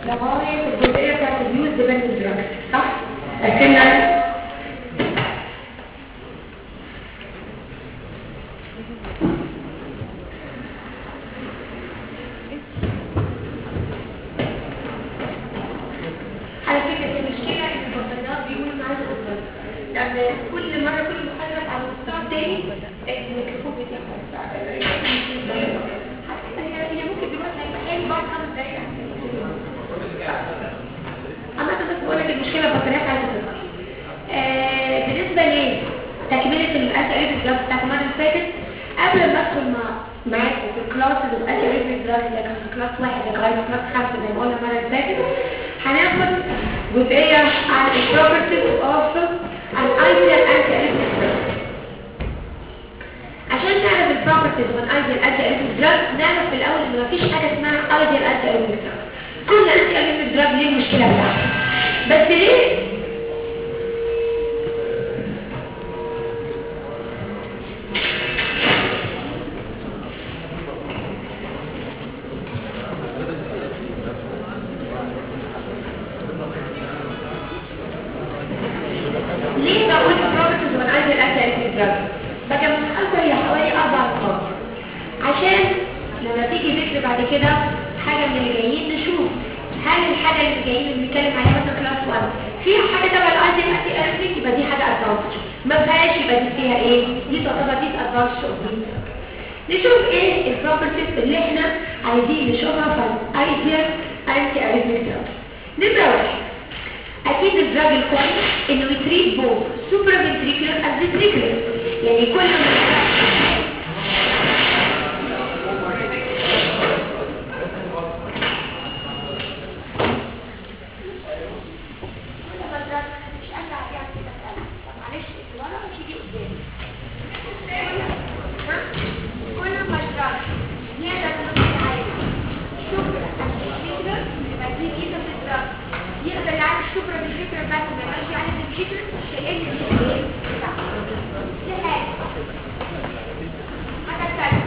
لغايه الجزئيه بتاعت اليوز ديبندنت دراج صح؟ لكن على فكرة المشكلة ان البطاريات بيقولوا معانا اوفر لان كل مرة كل محاضرة على المستوى التاني الميكروفون بتاعها حتى هي هي ممكن دلوقتي هيبقى حلو بعد خمس دقايق انا بس بقول لك المشكلة البطاريات عايزة تظهر آه، بالنسبة ليه تكملة الأسئلة الجلسة بتاعت المرة اللي فاتت قبل ما ادخل مع معاكم في الكلاس الأسئلة الجلسة اللي كان في كلاس واحد لغاية كلاس خمسة زي ما قلنا المرة اللي فاتت هناخد جزئية عن البروبرتيز اوف an ideal anti-arrhythmic drug عشان نعرف البروبرتيز وان ideal anti-arrhythmic drug نعرف في الأول إن مفيش حاجة اسمها ideal anti-arrhythmic drug كل anti-arrhythmic drug ليه المشكلة بتاعته بس ليه ليه بقول البروبرتيز وان ايديال انتي دراج بقى مسألته هي حوالي اربع نقاط عشان لما تيجي ذكر بعد كده حاجه من اللي جايين نشوف هل الحاجه اللي جايين بنتكلم عليها مثلا كلاس 1 فيها حاجه تبع الايديال انتي ارثميك يبقى دي حاجه ادفانتج ما فيهاش يبقى دي فيها ايه دي تعتبر دي ادفانتج نشوف ايه البروبرتيز اللي احنا عايزين نشوفها في الايديال انتي ارثميك دراج نمره واحد اكيد الدراج الكويس انه يتريد بوث سوبرا فنتريكولر اند فنتريكولر يعني كل ما يقدر يعالج الشكرة بالفكرة بس ما يقدرش يعالج الفكرة لان دي ايه؟ دي حاجة حاجة تانية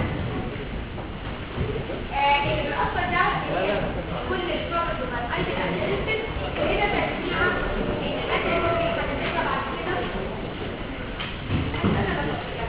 آه، اللي بيأثر ده هي كل الشغل بتاع الايدي الاناليسيس وهنا تسميعها ان الاكل ممكن يتنسى بعد كده انا بس كده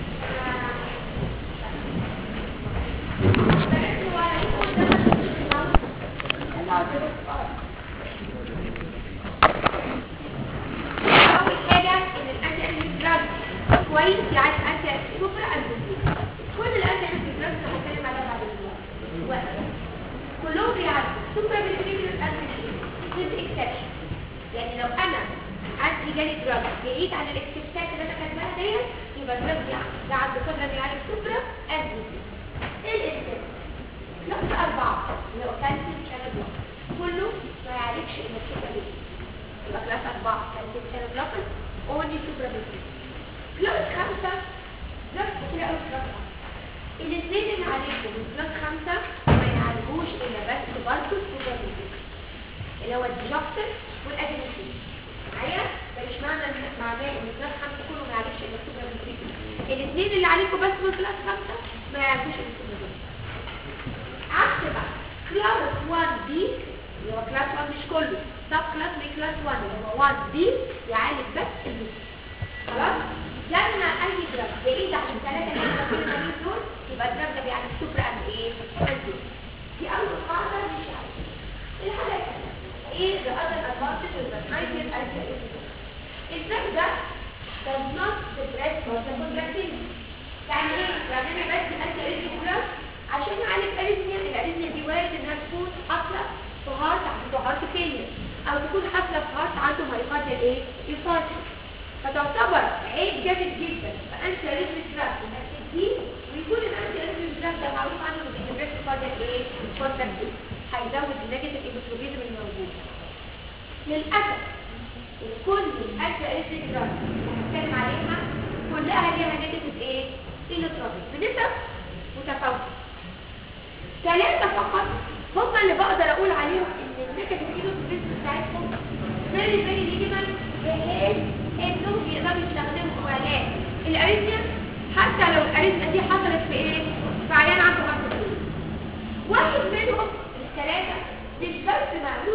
اول حاجه ان الانتي انتي كويس يعني انتي سوبر انتي كل الانتي انتي دراجز اللي هتكلم عليها بعد دلوقتي كلهم بيعالجوا سوبر بيتريكولر انتي with exception يعني لو انا عندي جالي دراج بعيد عن الاكسبتات اللي انا كاتباها ديت يبقى الدراج دي ده عنده قدره انه يعالج سوبر انتي ايه الاكسبت نقص أربعة اللي هو كالسيوم شانل بلوك كله ما يعالجش إلا السوبر بيتريكولر يبقى كلاس أربعة كالسيوم شانل بلوك اونلي سوبر بيتريكولر كلاس خمسة كلاس كتير قوي كلاس خمسة الاثنين اللي عليكم من كلاس خمسة ما يعالجوش إلا بس برضه السوبر بيتريكولر اللي هو الديجوكتر والأدينوسين معايا ده مش معنى ان معناه ان كلاس خمسة كله ما يعالجش إلا السوبر بيتريكولر الاثنين اللي عليكم بس من كلاس خمسة ما يعالجوش إلا السوبر بيتريكولر عكس بقى كلاس 1 بي اللي هو كلاس 1 مش كله سب كلاس من كلاس 1 اللي هو 1 بي يعالج بس اللوس خلاص جالنا اي دراج بعيد عن الثلاثه اللي احنا قلنا عليهم دول يبقى الدراج ده بيعالج سوبر اند ايه اند دي اول قاعده مش عارف الحاجه الثانيه ايه the other advantage of the hybrid anti الدراج ده does not suppress muscle contractility يعني ايه؟ يعني انا بدي انتي اريثميا عشان اعالج اريثميا الاريثميا دي وارد انها تكون حاصله في هارت عنده هارت فيلير او تكون حاصله في هارت عنده مايوكارديال ايه؟ انفاركت فتعتبر عيب جامد جدا فانتي اريثميك دراج انك تديه ويكون الانتي اريثميك دراج ده معروف عنه انه بيدبرس كارديال ايه؟ كونتاكت هيزود النيجاتيف ايبوتروبيزم الموجود للاسف كل الانتي اريثميك دراج هنتكلم عليها كلها ليها نيجاتيف ايه؟ ايلوتروبيك بنسب متفاوته ثلاثة فقط هم اللي بقدر اقول عليهم ان النيجاتيف ايلوتروبيزم بتاعتهم فيري فيري مينيمال بحيث انهم يقدروا يستخدموا علاج الاريثميا حتى لو الاريثميا دي حصلت في ايه؟ في عيان عنده هارت واحد منهم الثلاثة مش بس معلوش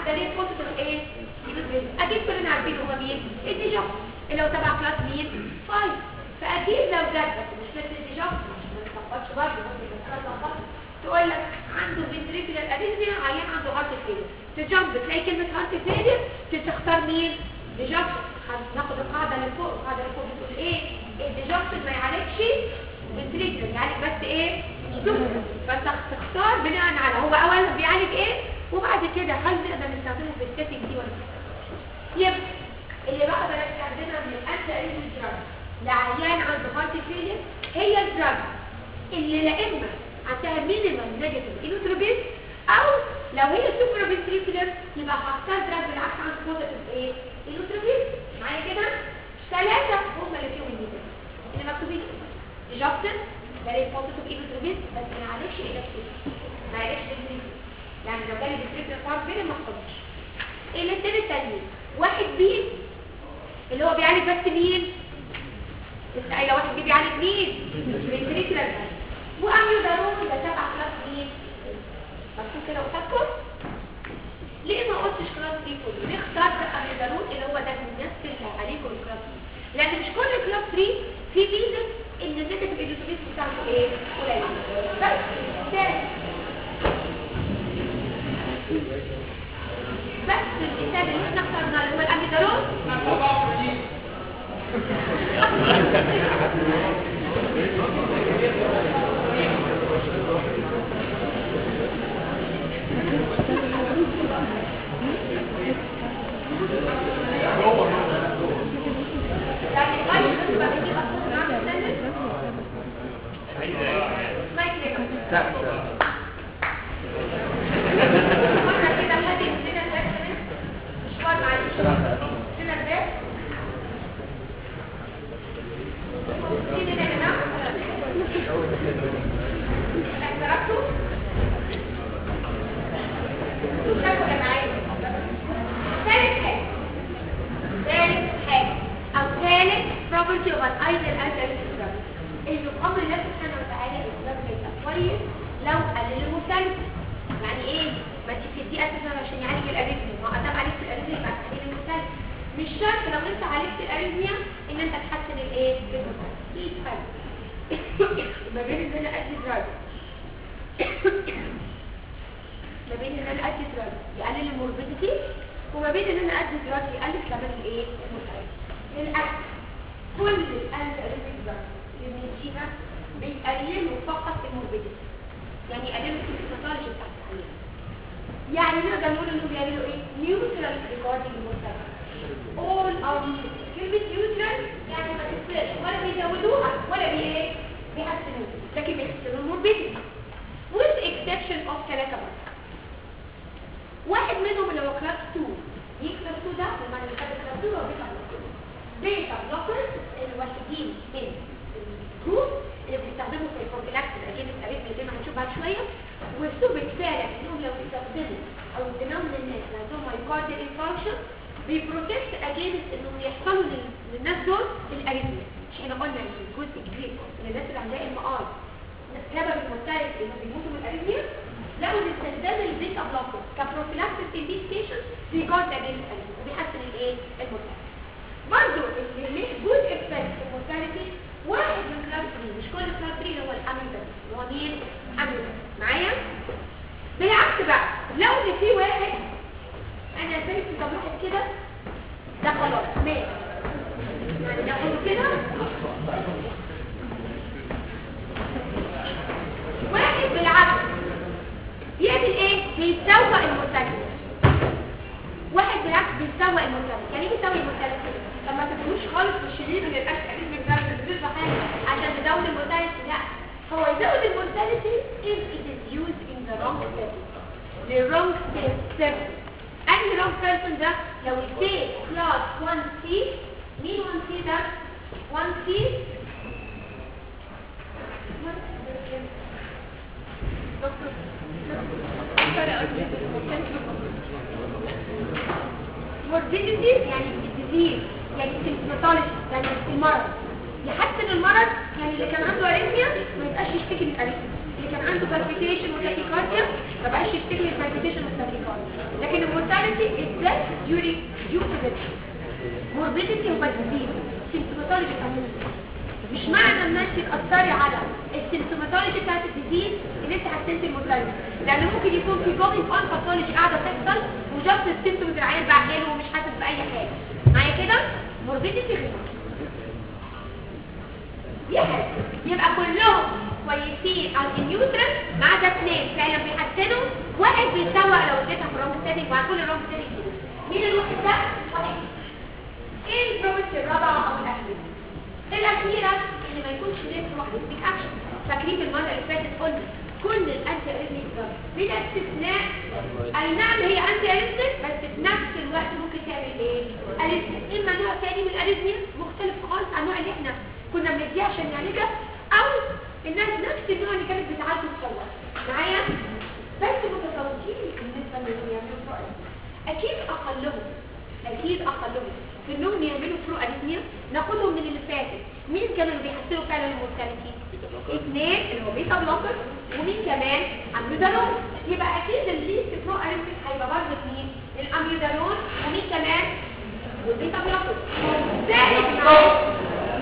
ده ليه بوزيتيف ايه اكيد كلنا عارفين هو مين الديجوك اللي هو تبع كلاس مين 5 فاكيد لو جت بس مش مثل الديجوك ما تلخبطش برضه ممكن تتلخبط تقول لك عنده فنتريكولار اريزميا عيان عنده هارت فيلير تجمب تلاقي كلمه هارت فيلير تختار مين ديجوك هناخد القاعده اللي فوق القاعده اللي فوق بتقول ايه الديجوك ما يعالجش فنتريكولار يعالج بس ايه سكر فانت تختار بناء على هو اولا بيعالج ايه وبعد كده هل نقدر نستخدمه في السيتنج دي ولا لا يبقى اللي بقدر استخدمها من الانتي اريزم دراج لعيان عنده هارت فيلير هي الدراج اللي لا اما عندها مينيمم نيجاتيف انوتروبيز او لو هي سوبر فنتريكولار يبقى هختار دراج بالعكس عن بوزيتيف ايه انوتروبيز معايا كده ثلاثه هم اللي فيهم النيجاتيف اللي مكتوبين جابتن ده ليه بوزيتيف انوتروبيز بس ما يعالجش الكتريك ما يعالجش الكتريك يعني لو جالي ديستريكت فارم فين ما تخدش الاثنين التانيين واحد بي اللي هو بيعالج بس مين لسه قايله واحد بي بيعالج مين فنتريكولار واميودارون ده تبع كلاس مين مكتوب كده قصادكم ليه ما قلتش كلاس 3 كله ليه اخترت اميودارون اللي هو ده من نفس اللي عليكم الكلاس 3 لان مش كل كلاس 3 في ميزه ان النيجاتيف ايدوتوبيس بتاعته ايه قليل بس ده بس الكتاب اللي احنا اخترناه اللي هو الاميودارون يعني غير بس بقى دي اصلا عامل سنه ما يكلمك واحنا كده هادي عندنا الأكل مشوار معلش هنا الباب مبسوطين هنا يا جماعة اعترفتوا؟ انتوا شافوا اللي معايا ثالث حاجة ثالث حاجة أو ثالث property of an ideal alkaline drug إنه بأمر الله سبحانه وتعالى الدرج هيبقى كويس لو قلل المسلسل يعني ايه ما انت بتديه اساسا عشان يعالج الاريثميا ما ادام عالجت الاريثميا يبقى تحليل المسلسل مش شرط لو انت عالجت الاريثميا ان انت تحسن الايه المسلسل في فرق ما بين ان انا ادي دراج ما بين ان انا ادي دراج يقلل الموربيديتي وما بين ان انا ادي دراج يقلل كمان الايه المسلسل للاسف كل الانتي اريثميك دراج اللي بنديها بيقللوا فقط الموربيديتي يعني يقللوا السيمتوماتولوجي بتاعت العيان يعني نقدر نقول انهم بيعملوا ايه نيوترال ريكوردنج المرتبط all are neutral. كلمة نيوترال يعني ما تفرقش ولا بيزودوها ولا بي ايه بيحسنوها لكن بيحسنوا الموربيديتي with exception of ثلاثة بس واحد منهم اللي هو كلاس 2 دي كلاس 2 ده لما اللي خد كلاس 2 هو بيتا بلوكر بيتا بلوكرز الوحيدين من الجروب اللي بيستخدموا في البروفيلاكسيس اجينست اريثميا زي ما هنشوف بعد شويه والثبت فعلا انهم لو استخدموا او اديناهم للناس اللي عندهم مايكارديال انفاركشن بيبروتكت اجينست انهم يحصلوا لل- للناس دول الاريثميا مش احنا قلنا ان جزء كبير من الناس اللي عندها ام ار سبب المرتبط انهم بيموتوا من الاريثميا لقوا ان استخدام البيتا بلوكر كبروفيلاكسيس في these patients بيجارد اجينست الاريثميا وبيحسن الايه المرتبط برضه اللي ليه جود افكت في المورتاليتي واحد من كلاس 3 مش كل كلاس 3 هو الاميبس هو مين اميبس معايا بالعكس بقى لو ان في واحد انا شايف طب واحد كده ده خلاص مات يعني ناخده كده واحد بالعكس بيعمل ايه بيسوق المورتاليتي واحد بالعكس بيسوق المورتاليتي يعني ايه بيسوق المورتاليتي لما تدوش خالص في الشرير من الاكل من ده تدوش حاجه عشان تزود المورتاليتي لا هو يزود المورتاليتي if it is used in the wrong setting the wrong setting انهي wrong person ده لو اديت كلاس 1C مين 1C ده 1C دكتور morbidity يعني disease يعني symptomatology يعني المرض يحسن المرض يعني اللي كان عنده اريثميا ما يبقاش يشتكي من اريثميا اللي كان عنده palpitation وتاكيكارديا ما بقاش يشتكي من palpitation وتاكيكارديا لكن المورتاليتي death during due to the morbidity of disease symptomatology كمان مش معنى ان انت تاثري على السيمتوماتولوجي بتاعت الديزيز ان انت حسنتي المورتاليتي لان ممكن يكون في جوينج اون باثولوجي قاعده تحصل وجاست السيمتومز العيان بقى حلو ومش حاسس باي حاجه معايا كده موربيديتي غير دي حاجه يبقى كلهم كويسين على النيوترال ما عدا اثنين فعلا بيحسنوا واحد بيسوق لو اديتها في رونج سيتنج مع كل رونج سيتنج مين الواحد ده؟ واحد ايه البروبرتي الرابعه او الاخيره؟ الاخيره ان ما يكونش ليه واحد بيك اكشن فاكرين المره اللي فاتت قلنا كل الانتي اريثميك دراج بلا استثناء اي نعم هي انتي اريثميك بس في نفس الوقت ممكن تعمل ايه اريثميك اما نوع ثاني من الاريثميا مختلف خالص عن النوع اللي احنا كنا بنديه عشان نعالجها او الناس نفس النوع اللي كانت بتعالجه تصور معايا بس متفاوتين بالنسبه لانهم يعملوا فروق اكيد اقلهم اكيد اقلهم في انهم يعملوا فروق اريثميا ناخدهم من اللي فاتت مين كانوا اللي بيحسنوا فعلا المورتاليتي اثنين اللي هو بيتا بلوكر ومين كمان اميودالون يبقى اكيد الليست فروق اريثميك هيبقى برضه مين الاميودالون ومين كمان والبيتا بلوكر زائد معاه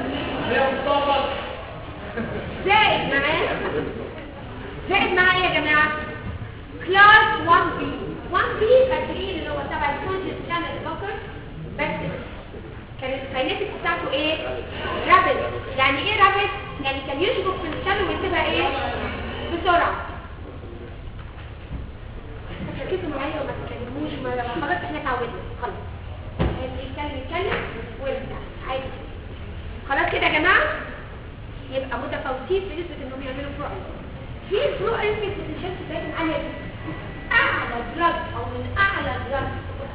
زائد معاه زائد معاه يا جماعه كلاس 1 بي 1 بي فاكرين اللي هو تبع الكونجنت شانل بلوكر بس كانت الكاينيتكس بتاعته ايه رابد يعني ايه رابد يعني كان يشبك في الشانل ويسيبها ايه بسرعه ركزوا معايا وما تتكلموش ما خلاص احنا اتعودنا خلاص اللي يتكلم يتكلم ويرجع عادي خلاص كده يا جماعه يبقى متفاوتين في نسبه انهم يعملوا فروق في فروق علمي بتتشاف دايما عاليه اعلى دراج او من اعلى دراج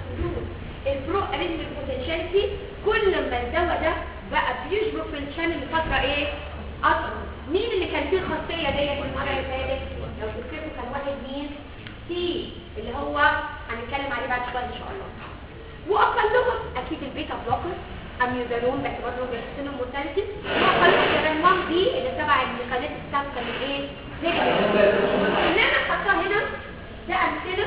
البرو اريثميك بوتنشاليتي كل ما الدواء ده بقى بيشبك في الشانل لفتره ايه اطول مين اللي كان فيه الخاصيه ديت المره اللي فاتت لو تفتكروا كان واحد مين سي اللي هو هنتكلم عليه بعد شويه ان شاء الله واقلهم اكيد البيتا بلوكر اميوزالون بس برضه بيحسنوا المورتاليتي واقلهم كمان 1 دي اللي تبع الميكانيزم بتاعته كان ايه اللي انا حاطاه هنا ده امثله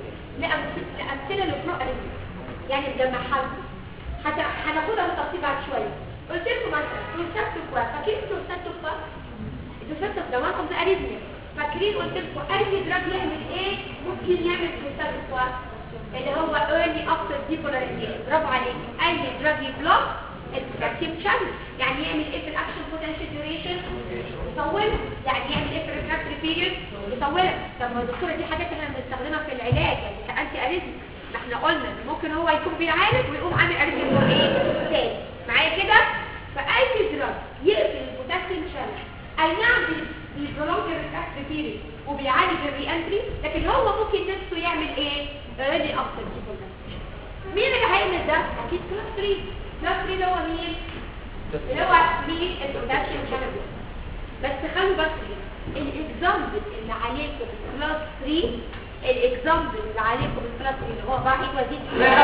لامثله للبرو اريثميك يعني لما حد هناخدها بالتفصيل بعد شويه قلت لكم مثلا بروستاتوكوا فاكرين بروستاتوكوا البروستاتوك ده رقم ده اريثميا فاكرين قلت لكم اي دراج يعمل ايه ممكن يعمل بروستاتوكوا اللي هو early after depolarization برافو عليك اي دراج يبلوك البروستاتيك شانل يعني يعمل ايه في الاكشن بوتنشال ديوريشن يطوله يعني يعمل ايه في الريفراكتوري بيريود يطوله طب ما دكتوره دي حاجات احنا بنستخدمها في العلاج يعني كانتي اريثميا ما احنا قلنا ان ممكن هو يكون بيعالج ويقوم عامل اريثميا ايه تاني معايا كده فاي دراج يقفل البوتاسيوم شانل اي نعم بيبرولونج الريفراكتوري بيريود وبيعالج الري انتري لكن هو ممكن نفسه يعمل ايه early after depolarization مين اللي هيعمل ده اكيد كلاس 3 كلاس 3 ده هو مين اللي هو مين البوتاسيوم شانل بس خلوا بس كده الاكزامبل اللي عليكم في كلاس 3 الاكزامبل اللي عليكم في كلاس 3 اللي هو واحد وزيد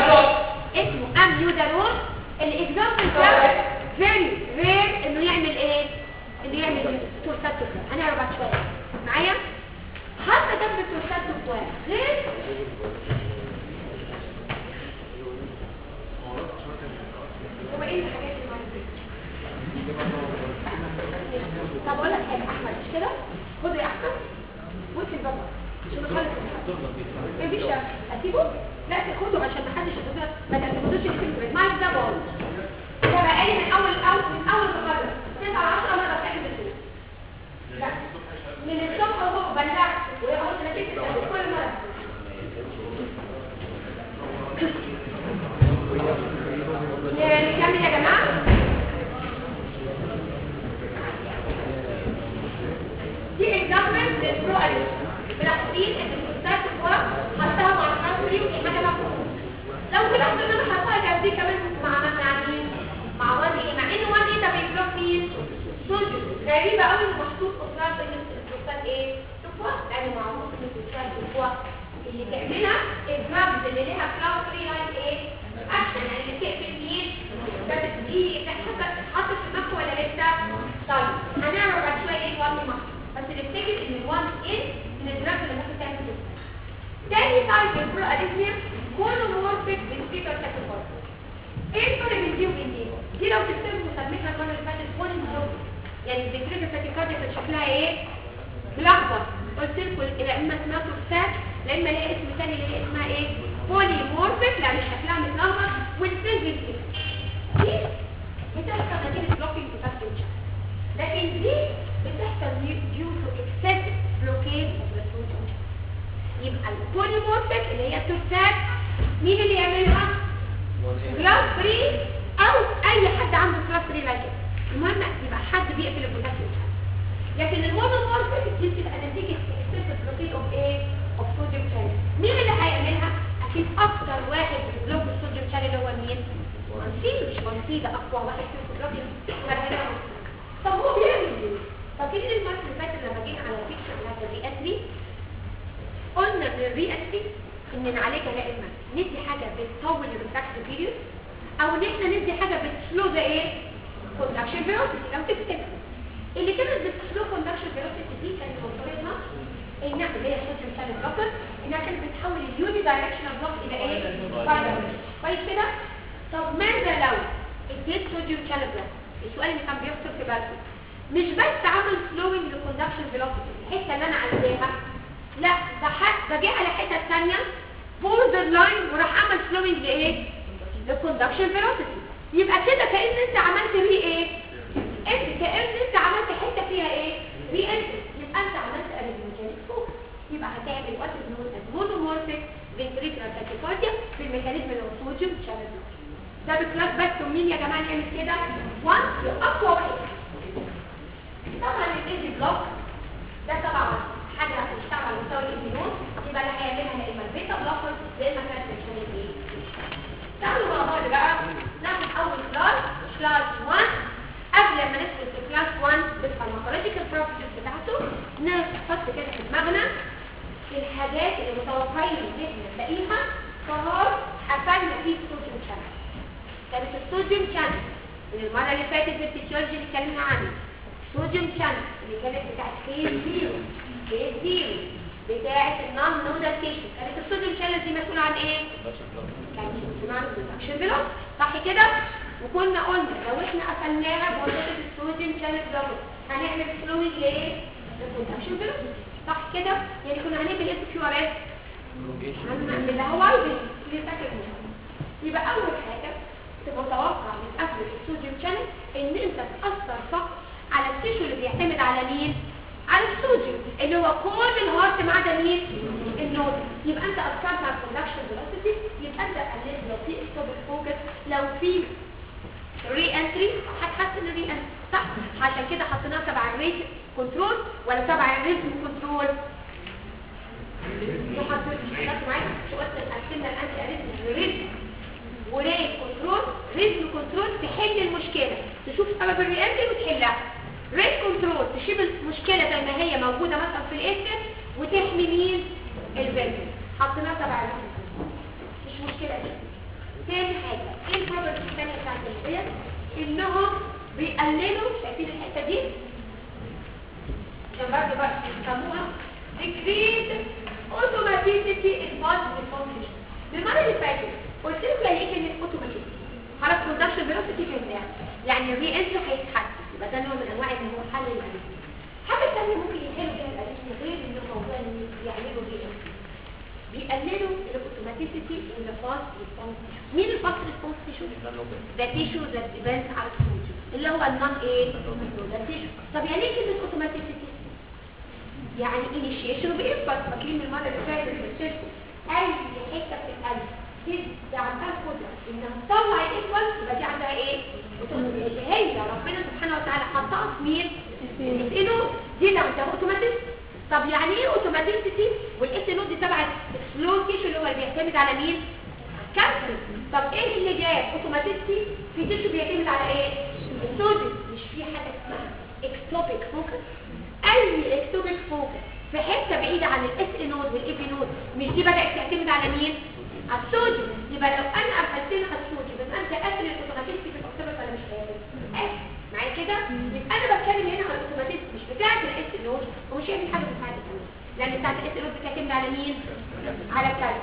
اسمه اميودالون الاكزامبل ده فيري رير انه يعمل ايه انه يعمل تورساتوكوا هنعرف بعد شويه معايا حتى جنب التورساتوكوا غير هو ايه الحاجات اللي معايا طب اقول لك حاجه احمد مش كده خد يا احمد وانت البابا عشان نخلص ايه مفيش اسيبه لا تاخده عشان ما حدش ياخدها ما تعتمدوش الفكره ما ده بقول ده بقالي من اول اول من اول مقرر 9 10 مره بتعمل الفلوس لا من الصبح وهو بلغت ويقعد نتيجه كل مره نكمل يا جماعه دي اكزامبل للبرو اريثميا ملاحظين ان الكورسات الكوره حطها مع الكاسري ودي حاجه مفهومه لو تلاحظوا ان انا حطها جنبي كمان مع مع مين مع وان ايه مع ان وان ايه ده بيبلوك مين صوديوم غريبه قوي انه محطوط اصرار بين الكورسات ايه تقوى لان معروف ان الكورسات تقوى اللي تعملها الدراجز اللي ليها كلاود 3 لاين ايه اكشن يعني اللي تقفل مين بس دي حطت في دماغكم ولا لسه طيب هنعرف بعد شويه ايه وان محطوط بس نفتكر ان الوان ايه من الدراج اللي ممكن تعمل كده تاني تايب البرو اريثميا مونومورفيك فينتريكال تاكيكارديا ايه الفرق بين دي وبين دي دي لو تفتكروا مسميتها المره اللي فاتت بوليمورفيك يعني الفينتريكال تاكيكارديا كان شكلها ايه ملخبط قلت لكم لا اما اسمها تورسات لا اما ليها اسم ثاني اللي هي اسمها ايه بوليمورفيك لان شكلها متلخبط والسيلفي دي بتحصل نتيجه بلوكينج بتاعت لكن دي بتحصل due to excessive blockade of the sodium يبقى البوليمورفيك اللي هي التورسات مين اللي يعملها؟ كلاس 3 او اي حد عنده كلاس 3 لايك المهم يبقى حد بيقفل البوتاسيوم لكن المونومورفيك دي بتبقى نتيجه excessive blockade of ايه؟ of sodium channel مين اللي هيعملها؟ اكيد اكتر واحد بيبلوك الصوديوم channel هو مين؟ منسي مش منسي ده اقوى واحد في البلوكينج طب هو بيعمل ايه؟ فاكرين المره اللي فاتت لما جينا على الفيكشر بتاعت الرياتري قلنا ان الرياتري ان نعالجها يا اما ندي حاجه بتطول الريفراكت بيريود او ان احنا ندي حاجه بتسلو ذا ايه؟ كوندكشن فيلوسيتي لو تفتكروا اللي كانت بتسلو كوندكشن فيلوسيتي دي كانت وصلتها انها اللي هي الصوديوم شانل بلوكر انها كانت بتحول اليوني دايركشنال بلوك الى ايه؟ بايلر كويس كده؟ طب ماذا لو اديت صوديوم شانل بلوك السؤال اللي كان بيخطر في بالكم مش بس عمل سلوينج للكوندكشن فيلوسيتي الحته اللي انا عايزاها لا ده حتى ده جه على حته ثانيه بوردر لاين وراح عمل سلوينج لايه للكوندكشن فيلوسيتي يبقى كده كان انت عملت ري ايه انت كان انت عملت حته فيها ايه ري انت يبقى انت عملت اريثميك فوق يبقى هتعمل وات نون مونومورفيك فنتريكولار تاكيكارديا في الميكانيزم اللي هو صوديوم شانل ده بكلاس بس ومين يا جماعه نعمل كده 1 اقوى واحد طبعا الايزي بلوك ده طبعا حاجه هتشتغل على مستوى الاميون يبقى اللي هيعملها يا اما البيتا بلوكر يا اما كانت الشانل ايه تعالوا مع بعض بقى ناخد اول كلاس كلاس 1 قبل ما ندخل في كلاس 1 بالفارماكولوجيكال بروبرتيز بتاعته نحط كده في دماغنا الحاجات اللي متوقعين ان احنا نلاقيها قرار قفلنا فيه الصوديوم شانل كانت الصوديوم شانل من المره اللي فاتت في الفيسيولوجي اللي اتكلمنا عنها صوديوم شانل اللي كانت بتاعت كيس زيرو كيس زيرو بتاعت النون نودال تيشو كانت الصوديوم شانل دي مسؤوله عن ايه؟ كانت مسؤوله عن البرودكشن بلوك صح كده؟ وكنا قلنا لو احنا قفلناها بواسطه الصوديوم شانل بلوك هنعمل سلوينج لايه؟ للبرودكشن بلوك صح كده؟ يعني كنا هنعمل ايه في كيو ار اس؟ اللي هو عايزه اللي فاكر يبقى اول حاجه تبقى متوقع من قفل الصوديوم شانل ان انت تاثر فقط على التيشو اللي بيعتمد على مين على الصوديوم اللي هو كل الهارت ما عدا مين النود يبقى انت اثرت على الكوندكشن فيلوسيتي يبقى انت قللت لو في ستوب فوكس لو في ري انتري هتحسن الري انتري صح عشان كده حطيناها تبع الريت كنترول ولا تبع الريتم كنترول حطيت معايا شو قلت قسمنا الانتي اريتم ريتم وريت كنترول ريتم كنترول تحل المشكله تشوف سبب الرياكشن وتحلها ريت كنترول تشيل المشكله زي ما هي موجوده مثلا في الاكسل وتحمي مين الفيرجن حطيناها تبع مش مشكله دي تاني حاجه ايه البروبرتي الثانيه بتاعت الفيرجن انهم بيقللوا شايفين الحته دي عشان برضه بقى بيسموها decrease automaticity in part of the function المره اللي فاتت قلت لكم يعني ايه كلمه اوتوماتيك خلاص كوندكشن فيلوسيتي كده يعني الري انتري هيتحسن يبقى ده نوع من انواع ان هو حل الاليزم حاجه ثانيه ممكن يحلوا بيها الاليزم غير ان موضوع ان يعملوا ري انتري بيقللوا الاوتوماتيسيتي ان ذا فاست ريسبونس مين الفاست ريسبونس تيشو ده تيشو ذات ديبندز على السوجي اللي هو النون ايه ده تيشو طب يعني ايه كلمه اوتوماتيسيتي يعني انيشيشن بإنفاس فاكرين من المره اللي فاتت قلت لكم اي حته في القلب دي عندها القدره انها تطلع الانفاس يبقى دي عندها ايه اللي هي ربنا سبحانه وتعالى حطها في مين الاس دي اللي عندها اوتوماتيك طب يعني ايه اوتوماتيسيتي والاس دي تبع السلو تيشو اللي هو اللي بيعتمد على مين كالسيوم طب ايه اللي جاب اوتوماتيسيتي في تيشو بيعتمد على ايه الصوديوم مش في حاجه اسمها اكتوبيك فوكس اي اكتوبيك فوكس في حته بعيده عن الاس نود والاي نود مش دي بدات تعتمد على مين على الصوديوم يبقى لو انا قفلت لها الصوديوم يبقى انت قافل الاوتوماتيسيتي في الاكتوبيك ولا مش قافل قافل معايا كده يبقى انا بتكلم هنا على الاوتوماتيسيتي مش بتاعه الاس نود ومش هيعمل حاجه بتاعه النود لان بتاعه الاس نود بتعتمد على مين على الكالسيوم لا ده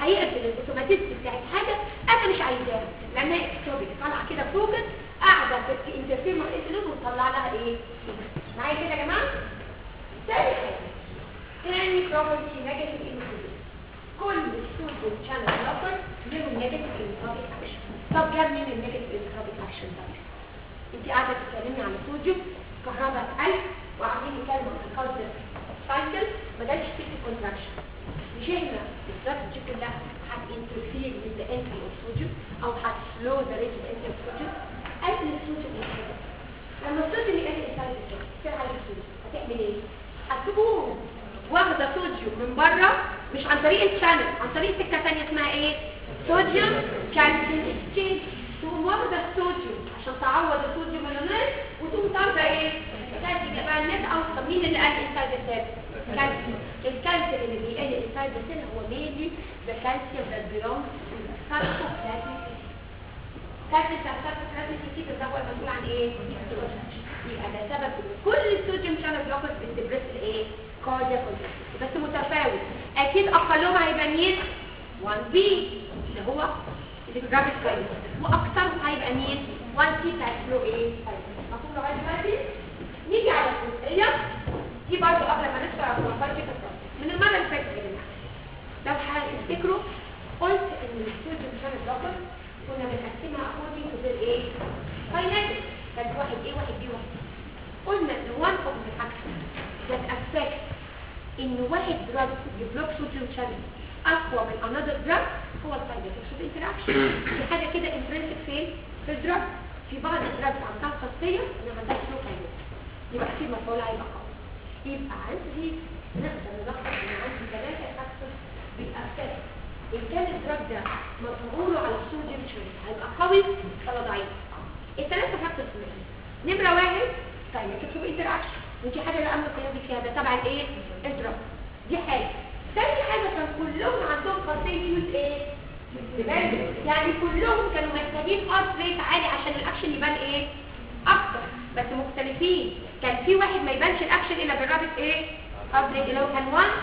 هيقفل الاوتوماتيك بتاعت حاجه انا مش عايزاها لانها اكتوبك طالعه كده فوكس قاعده في انترفير مع الانسولين وتطلع لها ايه معايا كده يا جماعه تاني حاجه تاني بروبرتي نيجاتيف انسولين كل السوديوم شانل بلوكر لهم نيجاتيف انتروبيك اكشن طب جاب مين النيجاتيف انتروبيك اكشن ده انت قاعده تتكلمي عن الصوديوم كهرباء قلب وقاعدين نتكلم عن الكارديو سايكل ما جالش فيه كونتراكشن مش احنا الاستراتيجي كلها هتنترفير with the entry of sodium او هتسلو the rate of entry of sodium قبل الصوديوم يتحرك لما الصوديوم يقل انسايد الجسم تصير عليه الصوديوم هتعمل ايه؟ هتقوم واخده صوديوم من بره مش عن طريق الشانل عن طريق سكه ثانيه اسمها ايه؟ صوديوم كالسيوم اكسشينج تقوم واخده الصوديوم عشان تعوض الصوديوم اللي ناقص وتقوم طالبه ايه؟ كالسيوم يبقى الناس اوصل مين اللي قال انسايد السيل؟ كالسيوم الكالسيوم اللي بيقل انسايد السيل هو مينلي ذا كالسيوم that belongs to the sarcoplasmic كالسيوم بتاع الساركوبلازميك ريسيبتور ده هو المسؤول عن ايه؟ يبقى ده سبب ان كل الصوديوم شانل بلوكرز بتبرس الايه؟ كاردياك بس متفاوت اكيد اقلهم هيبقى مين؟ 1 بي اللي هو الجرافيك كاينس واكثرهم هيبقى مين؟ 1 سي بتاع الفلو ايه؟ مفهوم لغايه دلوقتي؟ نيجي على الجزئيه دي برضه قبل ما ندخل على المفارجة من المره اللي فاتت يا جماعه لو هتفتكروا قلت ان الصوديوم شانل بلوكر كنا بنقسمها according to their ايه؟ kinetic كانت واحد ايه واحد بي واحد قلنا ان one of the factors that affect ان واحد drug يبلوك صوديوم شانل اقوى من another drug هو الكاينيتكس اوف interaction في حاجه كده intrinsic فين؟ في الدراج في بعض الدراجز عندها خاصيه ان ما عندهاش سلو كاينيتكس يبقى اكيد مفعولها هيبقى قوي يبقى عندي نقدر نلخص ان عندي ثلاثه فاكتورز بيأفكت ان كان الدراج ده مفعوله على الصوديوم شانل هيبقى قوي ولا ضعيف الثلاثه فاكتورز دول نمره واحد كاينيتكس اوف انتراكشن ودي حاجه لا امن قيادي فيها ده تبع الايه الدراج دي حاجه تاني حاجه كان كلهم عندهم خاصيه يوز ايه ديبندنت يعني كلهم كانوا محتاجين هارت ريت عالي عشان الاكشن يبان ايه اكتر بس مختلفين كان في واحد ما يبانش الاكشن الا بالرابط ايه هارت ريت اللي هو كان 1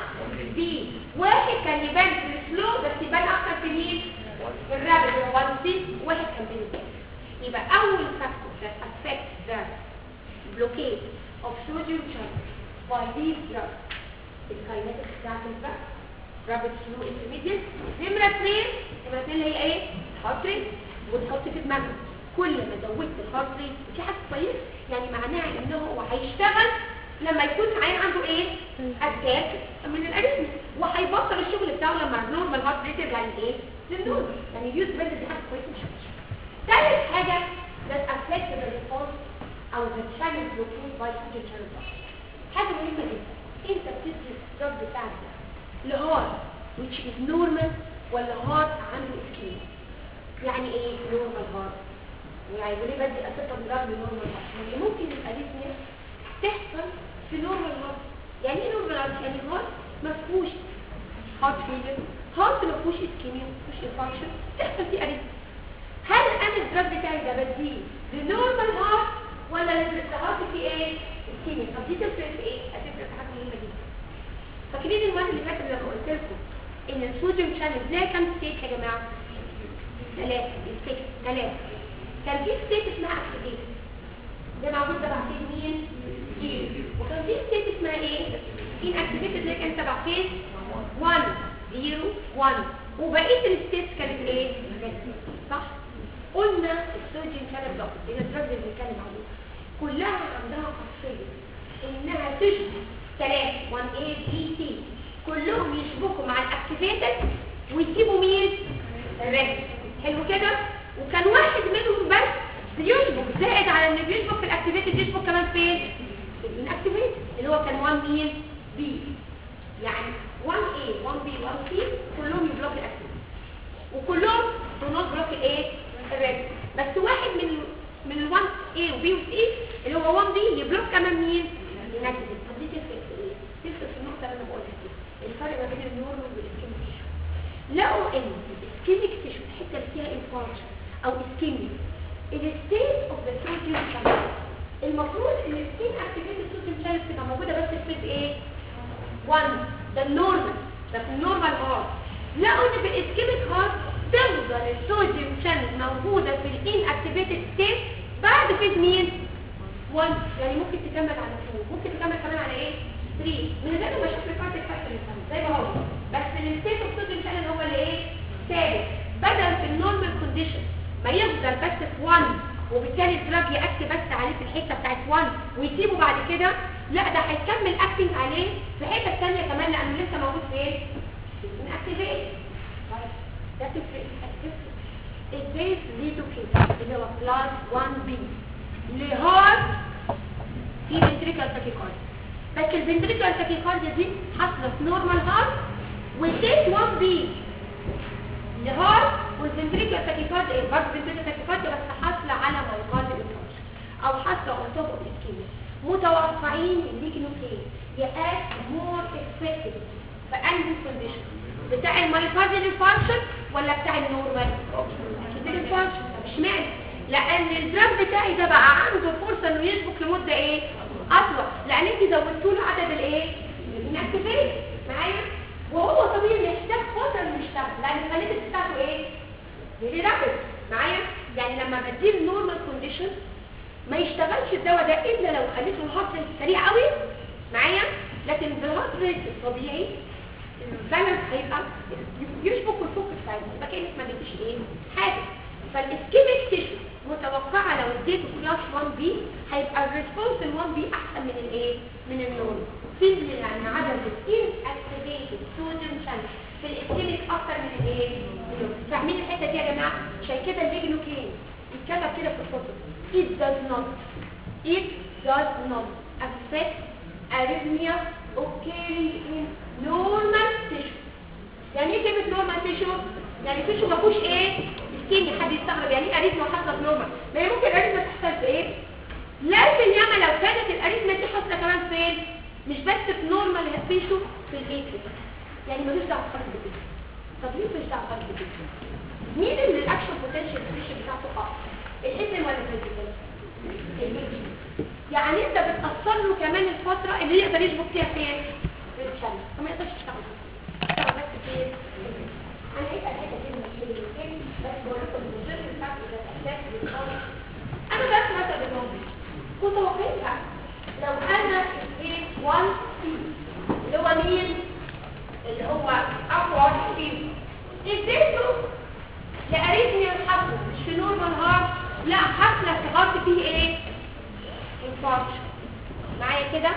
بي واحد كان يبان في السلو بس يبان اكتر في مين في الرابط اللي هو 1 سي واحد كان بين يبقى اول فاكتور that affects the blockade of sodium channels by these drugs الكاينetics بتاعت الدرug رابط سلو انترميديت نمرة اثنين نمرة اثنين اللي هي ايه؟ هارت ريت وتحط في دماغك كل ما زودت الهارت ريت دي حاجة كويسة يعني معناها ان هو هيشتغل لما يكون عين عنده ايه؟ اتاك من الاريثميا وهيبطل الشغل بتاعه لما النورمال هارت ريت يرجع لايه؟ للنورمال يعني اليوز بند دي حاجة كويسة مش وحشة ثالث حاجة that affects the response او the channel blockade by sodium channel blockade حاجة مهمة جدا انت بتدي الدرج بتاعك ده لهارت which is normal ولا هارت عنده اسكيميا يعني ايه نورمال هارت يعني ليه بدي اسيطر دراج لنورمال هارت يعني ممكن الاريثميا تحصل في نورمال هارت يعني ايه نورمال هارت يعني هارت ما فيهوش هارت فيلر هارت ما فيهوش اسكيميا ما فيهوش انفاركشن تحصل فيه اريثميا هل انا الدراج بتاعي ده بديه لنورمال هارت ولا للهارت فيه ايه اسكيميا طب دي تفرق في ايه هتفرق في حاجه مهمه جدا فاكرين المره اللي فاتت لما قلت لكم ان الصوديوم شانل ليها كام ستيت يا جماعه ثلاثه ستيت ثلاثه كان في ستيت اسمها اكتيفيت ده موجود تبع فيز مين اي وكان في ستيت اسمها ايه ان اكتيفيتد اللي كان تبع فيز 1 0 1 وبقيه الستيتس كانت ايه صح قلنا الصوديوم شانل بلوك اللي هي الدرج اللي بنتكلم عليه كلها عندها خاصيه انها تشبه ثلاثة 1A B C كلهم يشبكوا مع الاكتيفيتد ويسيبوا مين الريست حلو كده وكان واحد منهم بس بيشبك زائد على ان بيشبك في الاكتيفيتد يشبك كمان فين في الاكتيفيتد اللي هو كان 1 مين B يعني 1A 1B 1C كلهم يبلوك الاكتيفيتد وكلهم دونوت بلوك الايه الريست بس واحد من من ال 1A و B و C اللي هو 1B يبلوك كمان مين الاكتيفيتد دي تفرق في ايه؟ تفرق في النقطة اللي انا بقولها دي الفرق ما بين النورمال والاسكيميك تيشو لقوا ان الاسكيميك تيشو الحتة اللي فيها انفاركشن او اسكيميك الستيت اوف ذا صوديوم شانل المفروض ان السكين اكتيفيتد صوديوم شانل تبقى موجودة بس في فيز ايه؟ 1 ده النورمال ده في النورمال هارت لقوا ان في الاسكيميك هارت تفضل الصوديوم شانل موجوده في الان اكتيفيتد ستيت بعد فيز مين 1 يعني ممكن تكمل على 2 ممكن تكمل كمان على ايه 3 من غير ما اشوف الكارتيك فاكتور زي ما هو بس الستيت اوف صوديوم شانل هو اللي ايه ثابت بدل في النورمال كونديشن ما يفضل بس في 1 وبالتالي الدراج يأكت بس عليه في الحته بتاعت 1 ويسيبه بعد كده لا ده هيكمل اكتنج عليه في حته ثانيه كمان لانه لسه موجود فين من اكتيفيت ده تفرق ازاي ليدو كده اللي هو كلاس 1 بي لهارد في فنتريكال تاكيكارد بس الفنتريكال تاكيكارد دي حاصله في نورمال هارت والتيت 1 بي لهارت والفنتريكال تاكيكارد ايه برضه فنتريكال تاكيكارد بس حاصله على مايوكارد انفاركشن او حاصله اون توب اوف اسكيميا متوقعين الليجنوكين يأت مور افكتيف في انهي كونديشن بتاع المايوكارد انفاركشن ولا بتاع النورمال اكيد الانفاركشن طب اشمعنى لان الدراج بتاعي ده بقى عنده فرصه انه يسبق لمده ايه اطول لان انت زودتوا له عدد الايه الانكتيفيت معايا وهو طبيعي محتاج فتره انه يشتغل لان الفاليديتي بتاعته ايه فيري رابيد معايا يعني لما بديه النورمال كونديشن ما يشتغلش الدواء ده الا لو خليته الهارت ريت سريع قوي معايا لكن بالهارت ريت الطبيعي البالانس هيبقى يشبك الفوكس سايز يبقى كانك ما اديتيش ايه حاجه فالاسكيميك تيشو متوقعه لو اديته كلاس 1 بي هيبقى الريسبونس ال 1 بي احسن من الايه من النورمال سيمبلي لان عدد الان اكتيفيتد صوديوم شانل في الاسكيميك اكتر من الايه فاهمين الحته دي يا جماعه عشان كده الليجنوكين يتكتب كده في الكتب it does not it does not affect arrhythmia occurring in normal tissue يعني ايه كلمه normal tissue يعني tissue ما فيهوش ايه اسكيميا حد يستغرب يعني ايه اريثميا حاصله في نورمال ما هي ممكن الاريثميا تحصل في ايه لكن ياما لو كانت الاريثميا دي حاصله كمان فين مش بس في نورمال تيشو في الايتريك يعني ملوش دعوه بخط الجسم طب ليه ملوش دعوه بخط الجسم مين اللي الاكشن بوتنشال بريشر بتاعته اقل الاسم ولا الفيزيكال يعني انت بتاثر له كمان الفتره اللي يقدر يظبط فيها فين في الشمس فما يقدرش يشتغل يشتغل بس فين انا هيبقى الحته دي من الكلمتين بس بقول لكم ان الجزء بتاعته ده اساس للخالص انا بس مثلا بالموضوع كنت واقفها لو انا ايه 1 سي اللي هو مين اللي هو اقوى سي اديته لاريثميا الحصل مش في نورمال هارت لا حصل افتكرت فيه ايه انفاركشن معايا كده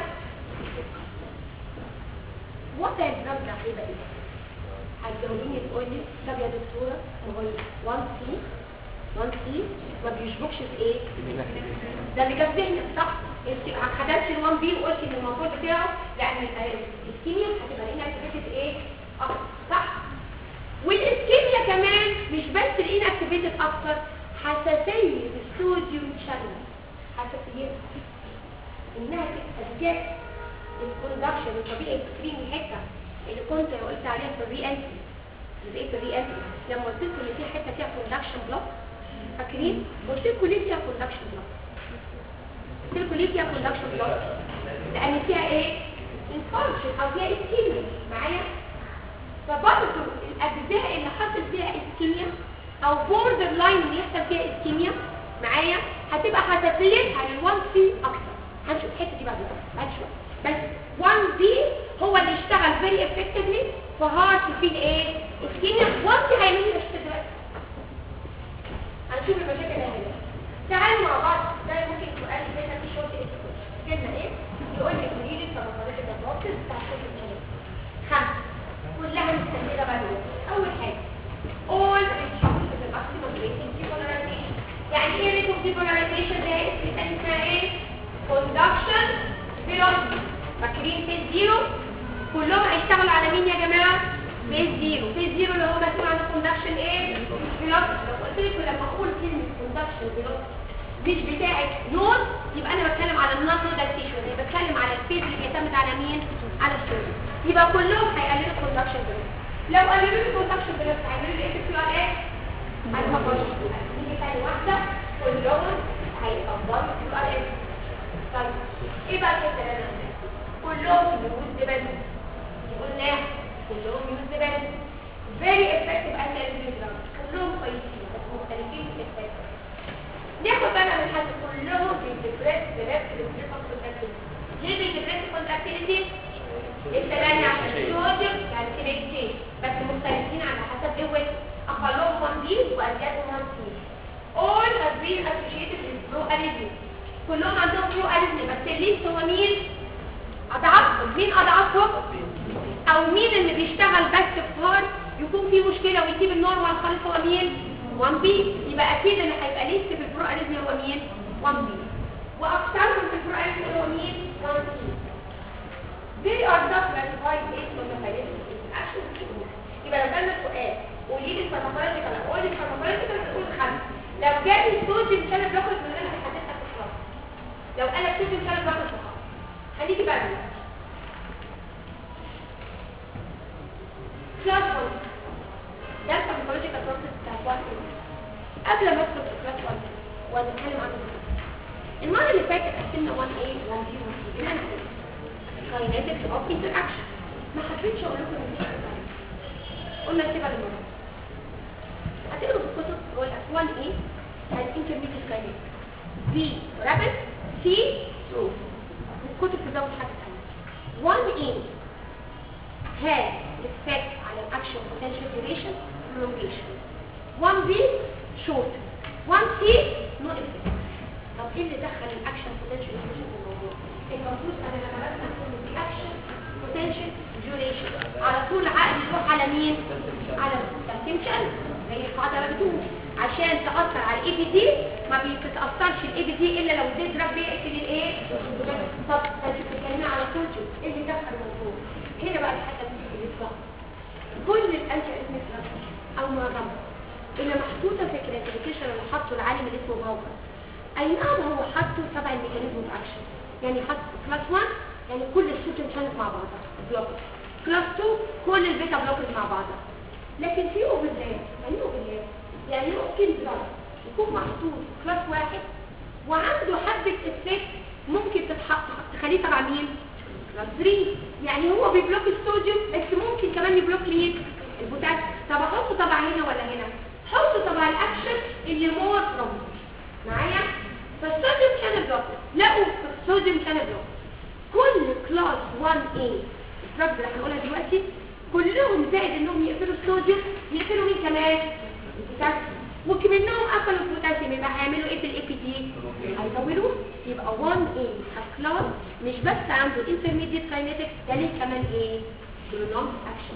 وضع الدرجة هيبقى ايه هتجاوبيني تقول لي طب يا دكتوره هو 1 سي 1 سي ما بيشبكش في ايه ده اللي جاب ذهنك صح انت خدتش ال 1 بي وقلت ان الموضوع بتاعه لان الاسكيميا هتبقى هنا اكتيفيتد ايه اكتر صح والاسكيميا كمان مش بس الان اكتيفيتد اكتر حساسيه الصوديوم شانل حساسيتها انها تبقى جت الكوندكشن الطبيعي السكرين الحته اللي كنت قلت عليها في الري انتري اللي في الري انتري لما قلت لكم ان في حته فيها كوندكشن بلوك فاكرين قلت لكم ليه فيها كوندكشن بلوك قلت لكم ليه فيها كوندكشن بلوك لان فيها ايه انفاركشن او فيها اسكيميا معايا فبرضه الاجزاء اللي حصل فيها اسكيميا او بوردر لاين اللي يحصل فيها اسكيميا معايا هتبقى حساسيتها لل1 سي اكتر هنشوف الحته دي بعد بعد شويه بس 1 بي هو اللي اشتغل فيري افكتفلي في هارت في الايه اسكيميا 1 سي هيعمل لي مشكله دلوقتي هنشوف المشاكل اللي هنا تعالوا مع بعض ده ممكن سؤال هنا في شورت كلمه ايه يقول لك قولي لي التفاصيل الدكتور بتاع كل الكلام خمسه كلها مستنيه بقى اول حاجه all reduce the maximum rate of depolarization يعني ايه rate of depolarization ده اسمها ايه conduction velocity فاكرين فيز زيرو كلهم هيشتغلوا على مين يا جماعه فيز زيرو فيز زيرو اللي هو مسؤول عن الكوندكشن ايه velocity لو قلت لكم لما اقول كلمه conduction velocity مش بتاعت نود يبقى انا بتكلم على النون نودال تيشو يعني بتكلم على الفيز اللي بيعتمد على مين على السيرفر يبقى كلهم هيقللوا الكوندكشن velocity لو قللوا الكوندكشن velocity هيعملوا ايه في الكيو ار اس هيكبروا نيجي تاني واحده كلهم هيكبروا الكيو ار اس طيب ايه بقى الحته اللي انا كلهم يوز ديبند قلنا كلهم يوز ديبند very with اخلوهم 1 بي وازيادهم 1 سي all have been associated with pro arrhythmia كلهم عندهم pro arrhythmia بس الليست هو مين اضعفهم مين اضعفهم او مين اللي بيشتغل بس في هارد يكون في مشكله ويسيب النورمال خالص هو مين 1 بي يبقى اكيد اللي هيبقى ليست في البرو اريثميا هو مين 1 بي واكثرهم في البرو اريثميا هو مين 1 بي They are not classified based on the financial action يبقى لو جالنا سؤال قولي لي الفارماكولوجيكال قولي الفارماكولوجيكال هتقول خمسه لو جالي الصوديوم شانل بلوكر من غير ما احددها في الخط لو قال لك صوديوم شانل بلوكر في الخط خليكي بقى دلوقتي كلاس 1 ده الفارماكولوجيكال بروسيس بتاع كلاس 1 قبل ما ادخل في كلاس 1 واتكلم عنه المره اللي فاتت قسمنا 1 a 1 b 1 c kinetics of interaction ما حبيتش اقول لكم ان قلنا نسيبها للمره هتقروا في الكتب يقول لك 1 a has intermediate kinetics b rapid c slow الكتب تزود حاجه ثانيه 1 a has effect على الاكشن potential duration prolongation 1 b short 1 c no effect طب ايه اللي دخل الاكشن potential duration في الموضوع المفروض انا لما بسمع كلمه دي اكشن potential duration على طول عقلي يروح على مين على التنشن زي القاعده اللي بتقول عشان تاثر على الاي بي دي ما بتتاثرش الاي بي دي الا لو اديت دراج بيقتل الايه طب انت بتتكلمي على كونتيو ايه اللي دخل الموضوع هنا بقى الحته دي بالظبط كل الانتي اريثميك او معظمها اللي محطوطه في الكلاسيفيكيشن اللي حطه العالم اللي اسمه باوكر اي نعم هو حطه تبع الميكانيزم اوف اكشن يعني حط كلاس 1 يعني كل السوتين كانت مع بعضها بلوكر كلاس 2 كل البيتا بلوكرز مع بعضها لكن في اوفرلاب يعني ايه اوفرلاب يعني ممكن دراج يكون محطوط كلاس واحد وعنده حبه افكت ممكن تتحط تخليه تبع مين كلاس 3 يعني هو بيبلوك الصوديوم بس ممكن كمان يبلوك مين البوتاسيوم طب احطه تبع هنا ولا هنا حطه تبع الاكشن اللي مور فروم معايا فالصوديوم شانل بلوكر لقوا الصوديوم شانل بلوكر كل كلاس 1A الدراج اللي هنقولها دلوقتي كلهم زائد انهم يقفلوا الصوديوم يقفلوا مين كمان البوتاسيوم وكمنهم قفلوا البوتاسيوم يبقى هيعملوا ايه في الاي بي دي هيطولوه يبقى 1A كلاس مش بس عنده intermediate kinetics ده ليه كمان ايه prolonged action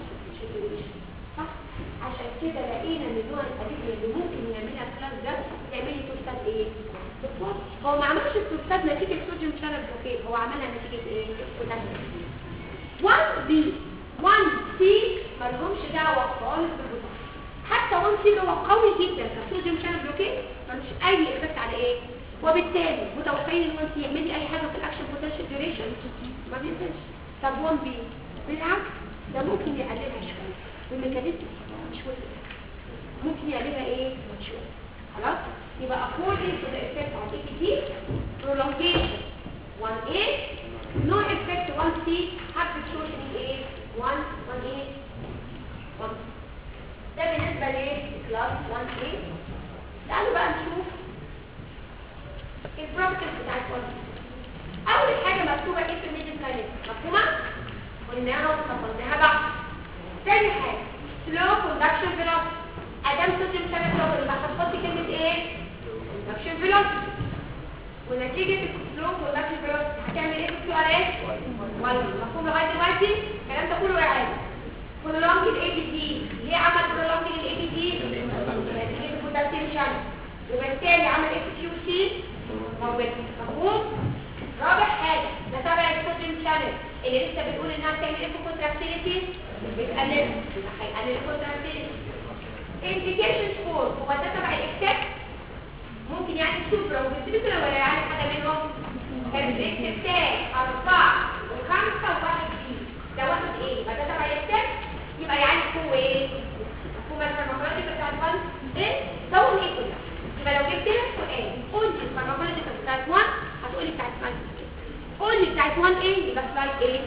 صح عشان كده لقينا ان نوع الادويه اللي ممكن يعملها كلاس ده تعملي توستات ايه هو ما عملش التوستات نتيجه صوديوم شانل بلوكيد هو عملها نتيجه ايه بوتاسيوم 1 بي 1 سي ما لهمش دعوه خالص بالبوتاسيوم حتى 1 سي اللي هو قوي جدا كصوديوم شانل بلوكيد ملوش اي افكت على ايه وبالتالي متوقعين ان 1 سي يعمل لي اي حاجه في الاكشن بوتنشال ديوريشن ما بينزلش طب 1 بي بالعكس ده ممكن يقللها شويه بميكانيزم مش وزن ممكن يعملها ايه شويه خلاص يبقى according to the effect on APT prolongation 1A no effect 1C حبة shortening ايه 1 1A 1 ده بالنسبة لكلاس 1A تعالوا بقى نشوف البروبرتيز بتاعت 1C اول حاجة مكتوبة intermediate kinetics مفهومة؟ قلناها وفصلناها بقى تاني حاجة slow conduction velocity ادام صوتيوم شانل بلوكر يبقى هتحطي كلمة ايه؟ conduction velocity ونتيجة السلو conduction velocity هتعمل ايه في الكيو ار اس؟ وايد مفهوم لغاية دلوقتي؟ الكلام ده كله اعادة prolong الاي بي دي ليه عمل prolong الاي بي دي؟ نتيجة البوتاسيوم شانل وبالتالي عمل ايه في كيو سي؟ موت مفهوم؟ رابع حاجة ده تبع الصوديوم شانل اللي لسه بتقول انها بتعمل ايه في الكونتراكتيليتي؟ بتقلل يبقى هيقلل الكونتراكتيليتي indication for هو ده تبع الاكتاك ممكن يعني سوبرا وبالسيبكولا ولا يعني حاجه منهم الاكتاك اربعه وخمسه وواحد فيه ده واحد ايه يبقى ده تبع الاكتاك يبقى يعني هو ايه هو الفارماكولوجي بتاعت فان ايه دور ايه كلها يبقى لو جبت لك سؤال قول لي الفارماكولوجي بتاعت 1 هتقولي بتاعت 1 قول لي بتاعت 1 ايه يبقى سلايد ايه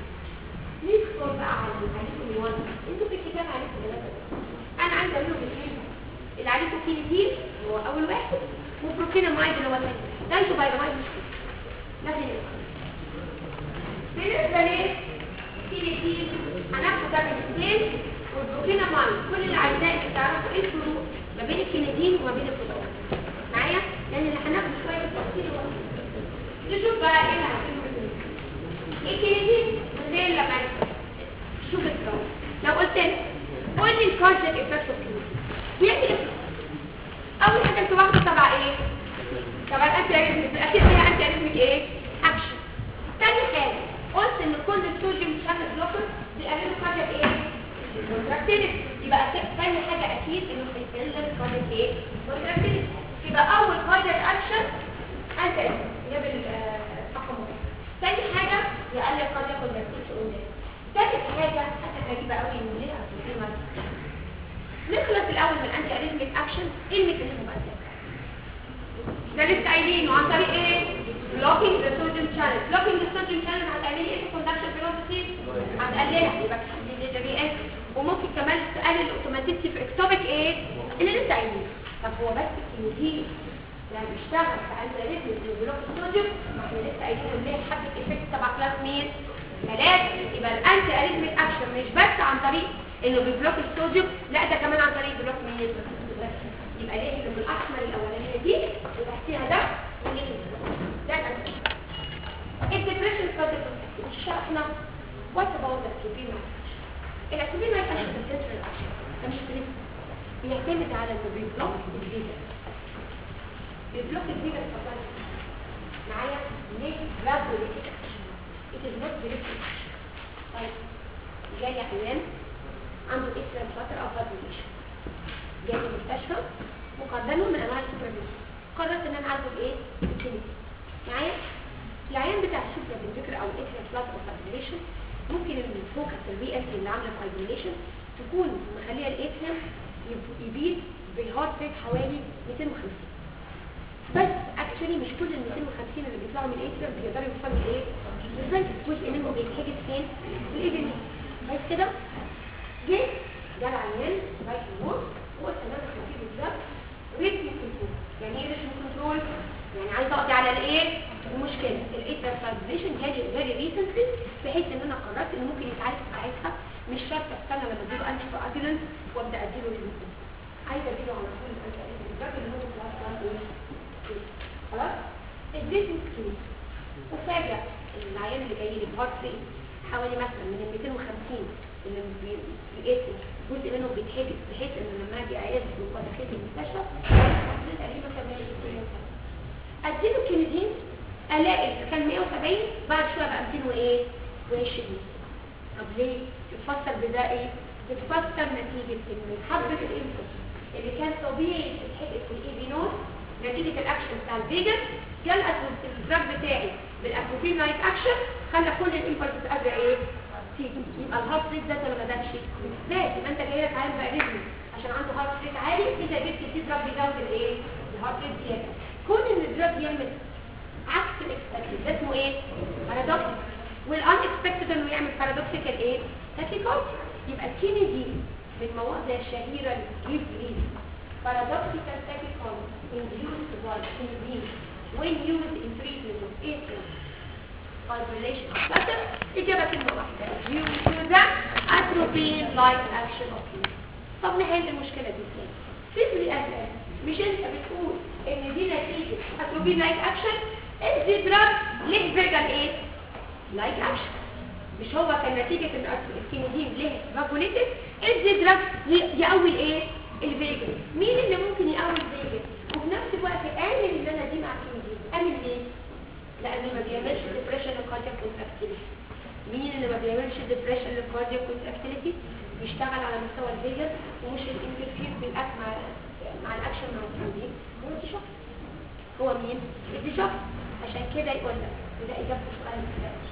ندخل بقى على عليكم الوان انتوا في الكتاب عليكم ثلاثه انا عايزه اقول لكم الاثنين اللي عليكم كينيتين هو اول واحد وبروكينامايد اللي هو الثاني ده انتوا بايرامايد مش كده ده غير بالنسبه ليه كينيتين هناخد ده من الاثنين والبروكينامايد لاين كل اللي عايزاه انك تعرفوا ايه الفروق ما بين الكندين وما بين الفضلات معايا لان اللي هناخد شويه بالتفصيل هو نشوف بقى ايه اللي هنعمله الكندين من غير لما شوف الكلام لو قلت لك قول لي الكاردياك افكت اوف بيعمل ايه اول حاجه انتوا واخده تبع ايه تبع الانتي اريثميك اكيد فيها انتي اريثميك ايه اكشن تاني حاجه قلت ان كل الصوديوم شانل بلوكر بيقللوا كاردياك ايه كونتراكتيليتي يبقى تاني حاجه اكيد انه بيقلل كاردياك ايه كونتراكتيليتي يبقى اول كاردياك اكشن انتي اريثميك جاب رقم واحد تاني حاجه يقلل كاردياك كونتراكتيليتي تالت حاجه حاجه غريبه قوي ان ليها في نخلص الاول من الانتي اريثميك اكشن ايه الميكانيزم بقى ده لسه قايلينه عن طريق ايه blocking the sodium channel blocking the sodium channel هتعملي ايه في conduction velocity هتقللها يبقى تحدد الرياكت وممكن كمان تقلل الاوتوماتيكتي في اكتوبك ايه اللي لسه قايلينه طب هو بس الكيميائي يعني بيشتغل في انتي اريثميك بلوك الصوديوم ما احنا لسه قايلين ان ليه حبه افكت تبع كلاس مين ثلاثه يبقى الانتي اريثميك اكشن مش بس عن طريق انه بيبلوك الصوديوم لا ده كمان عن طريق بلوك مين يبقى ليه اللي بالاحمر الاولانيه دي وتحتيها ده وليه ده الانتي الديبريشن كارد مش شرحنا وات اباوت ذا كلوبين الاكلوبين ما يبقاش في السنترال اكشن ده مش كليب بيعتمد على انه بيبلوك الفيجا بيبلوك الفيجا اتفضل معايا ليه رابوليتيك it is not directly طيب جاي عيان عنده اكسترا فلاتر او فابريشن جاي المستشفى مقدمه من انواع السوبرفيشن قررت ان انا اعالجه بايه بالكلينيك معايا العيان بتاع السوبر بالذكر او الاكسترا فلاتر او فابريشن ممكن الفوكس البي اس اللي عامله فايبريشن تكون مخليه الاتريم يبيد بالهارت ريت حوالي 250 بس اكشولي مش كل ال 250 اللي بيطلعوا من الاتريم بيقدروا يوصلوا لايه للفنتس جزء منهم بيتحجز فين في الايفن بس كده جه جه العيان رايح الموت وقلت ان انا هديه بالظبط ريتم كنترول يعني ايه ريتم كنترول يعني عايز اقضي على الايه المشكله الايتر فايبريشن جالي فيري ريسنتلي بحيث ان انا قررت ان ممكن يتعالج ساعتها مش شرط استنى لما اديله انتي كواجولانت وابدا اديله ريزيستنس عايزه اديله على طول الانتي بالظبط اللي هو كلاس 1 ايه خلاص اديته كتير وفاجئ العيان اللي جاي لي بهارت ريت حوالي مثلا من ال 250 اللي لقيت جزء منهم بيتحجز بحيث ان لما اجي اعيد ودخلت المستشفى تقريبا 80 اديله كينيدين الاقي اللي كان 170 بعد شويه بقى 200 وايه و20 طب ليه تتفسر بده ايه تتفسر نتيجه ان حبه الانفوس اللي كان طبيعي تتحجز في الاي بي نوت نتيجه الاكشن بتاع الفيجن جلقت الدراج بتاعي بالاتروفين لايك اكشن خلى كل الامبلس قادره ايه تيجي يبقى الهارت ريت ده ولا ما زادش زاد يبقى انت جاي لك عالم بقى ريزم عشان عنده هارت ريت عالي انت جبت تدي دراج بيزود الايه الهارت ريت زياده كون ان الدراج يعمل عكس الاكسبكتد ده اسمه ايه بارادوكس والان اكسبكتد انه يعمل بارادوكسيكال ايه تاكيكارد يبقى الكيني دي من المواضع الشهيره اللي بتجيب ريز paradoxical tachycardia induced by kinidine when used in treatment of atrial fibrillation of bladder إجابة كلمة واحدة due to the atropine-like action of kinidine طب نحل المشكلة دي ازاي؟ سيبلي أسأل مش أنت بتقول إن دي نتيجة atropine-like action ادي دراج ليه فيجن إيه؟ لايك اكشن مش هو كان نتيجة ان الكينيدين ليه فاجوليتك ادي دراج يقوي ايه الفيجن مين اللي ممكن يقوي الفيجن وفي نفس الوقت امن ان انا دي مع الكينيدين امن ليه لانه ما بيعملش ديبريشن للكاردياك كونتراكتيليتي مين اللي ما بيعملش ديبريشن للكاردياك كونتراكتيليتي بيشتغل على مستوى الفيجن ومش الانترفير بالاك مع مع الاكشن مع الكينيدين هو دي شخص هو مين دي شخص عشان كده يقول لك وده اجابه السؤال الثاني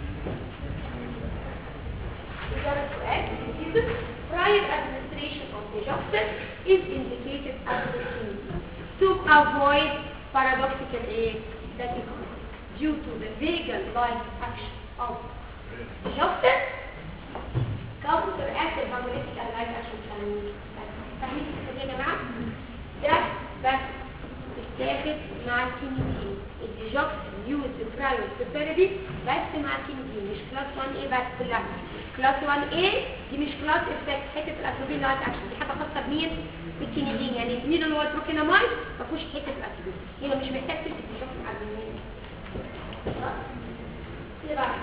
إجابة السؤال is prior administration of digoxin is indicated as the to avoid paradoxical aid that is due to the vagal-like action of digoxin counteractive paradoxical-like action can فاهمين الفكرة يا جماعة؟ ده بس تتاخد مع الكينيدين الديجوكس يوز برايور ثيرابي بس مع الكينيدين مش كلاس 1 ايه بس كلها كلاس 1 ايه دي مش كلاس افكت حته الاتروبين لايت اكشن دي حاجه خاصه بمين بالكينيدين يعني الميدل اللي هو البروكينامايد ما فيهوش حته الاتروبين هنا مش محتاج تكتب الديجوكس مع البنين اللي بعد